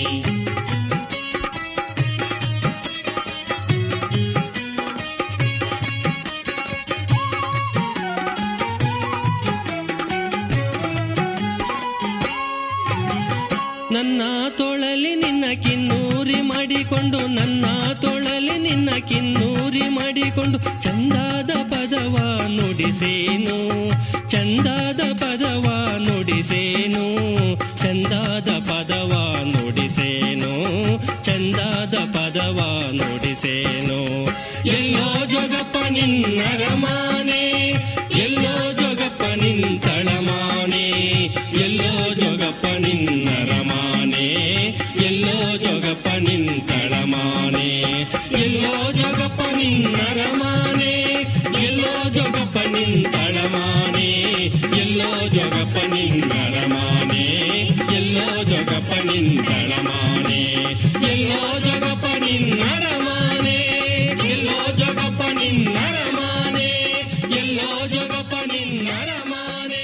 [SPEAKER 15] ನನ್ನ ತೋಳಲಿ ನಿನ್ನ ಕಿನ್ನೂರಿ ಮಾಡಿಕೊಂಡು ನನ್ನ ತೋಳಲಿ ನಿನ್ನ ಕಿನ್ನೂರಿ ಮಾಡಿಕೊಂಡು ಚಂದಾದ ಪದವ ನುಡಿಸೇನು ಚಂದಾದ ಪದವ ನುಡಿಸೇನು ಚಂದಾದ ಪದವ ನುಡಿಸೇನು ಚಂದಾದ ಪದವ ನುಡಿಸೇನು ಎಲ್ಲೋ ಜೋಗಪ್ಪ ನಿನ್ನ ರಮಾನೆ ಎಲ್ಲೋ ಜೋಗಪ್ಪ ನಿನ್ ತಳಮಾನೆ ಎಲ್ಲೋ ಜೋಗಪ್ಪ ನಿನ್ನ ರಮಾನೆ ಎಲ್ಲೋ ಜೋಗಪ್ಪ ನಿನ್ ತಳಮಾನೆ ಎಲ್ಲೋ ಜೋಗಪ್ಪ ನಿನ್ನ ರಮಾನೆ ಎಲ್ಲೋ ಜೋಗಪ್ಪ ನಿನ್ ತಳಮಾನೆ ಎಲ್ಲೋ ಜೋಗಪ್ಪ ನಿನ್ನ ರಮಾನೆ ಎಲ್ಲೋ ಜೋಗಪ್ಪ ನಿನ್ ತಳಮಾನೆ ಎಲ್ಲೋ ಜೋಗಪ್ಪ ನಿನ್ನ ರಮಾನೆ ಎಲ್ಲೋ ಜೋಗಪ್ಪ ನಿನ್ನ ರಮಾನೆ ಎಲ್ಲೋ ಜೋಗಪ್ಪ ನಿನ್ನ ರಮಾನೆ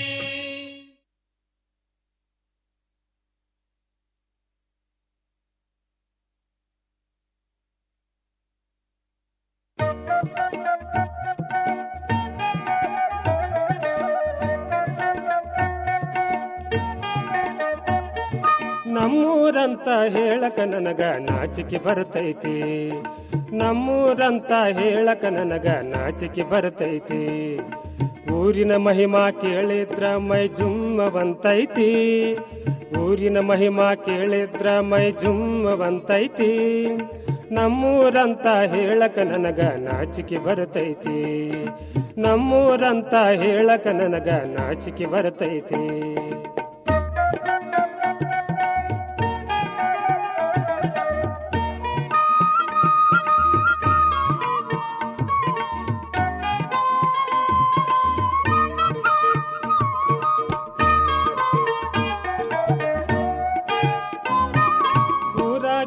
[SPEAKER 18] ನಮ್ಮೂರಂತ ಹೇಳಕ ನನಗ ನಾಚಿಕೆ ಬರ್ತೈತಿ ನಮ್ಮೂರಂತ ಹೇಳಕ ನನಗ ನಾಚಿಕೆ ಬರ್ತೈತಿ ಊರಿನ ಮಹಿಮಾ ಕೇಳಿದ್ರ ಮೈ ಜುಮ್ಮವಂತೈತಿ ಊರಿನ ಮಹಿಮಾ ಕೇಳಿದ್ರ ಮೈ ಜುಮ್ಮವಂತೈತಿ ನಮ್ಮೂರಂತ ಹೇಳಕ ನನಗ ನಾಚಿಕೆ ಬರ್ತೈತಿ ನಮ್ಮೂರಂತ ಹೇಳಕ ನನಗ ನಾಚಿಕೆ ಬರ್ತೈತಿ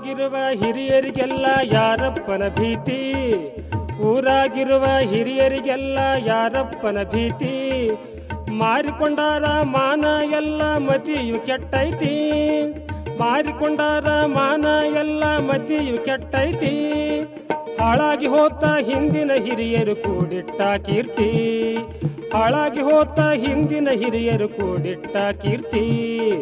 [SPEAKER 18] ಊರಾಗಿರುವ ಹಿರಿಯರಿಗೆಲ್ಲ ಯಾರಪ್ಪನ ಭೀತಿ ಊರಾಗಿರುವ ಹಿರಿಯರಿಗೆಲ್ಲ ಯಾರಪ್ಪನ ಭೀತಿ ಮಾರಿಕೊಂಡಾರ ಮಾನ ಎಲ್ಲ ಮತಿಯು ಕೆಟ್ಟೈತಿ ಮಾರಿಕೊಂಡಾರ ಮಾನ ಎಲ್ಲ ಮತಿಯು ಕೆಟ್ಟೈತಿ ಹಾಳಾಗಿ ಹೋತ ಹಿಂದಿನ ಹಿರಿಯರು ಕೂಡಿಟ್ಟ ಕೀರ್ತಿ ಹಾಳಾಗಿ ಹೋತ ಹಿಂದಿನ ಹಿರಿಯರು ಕೂಡಿಟ್ಟ ಕೀರ್ತಿ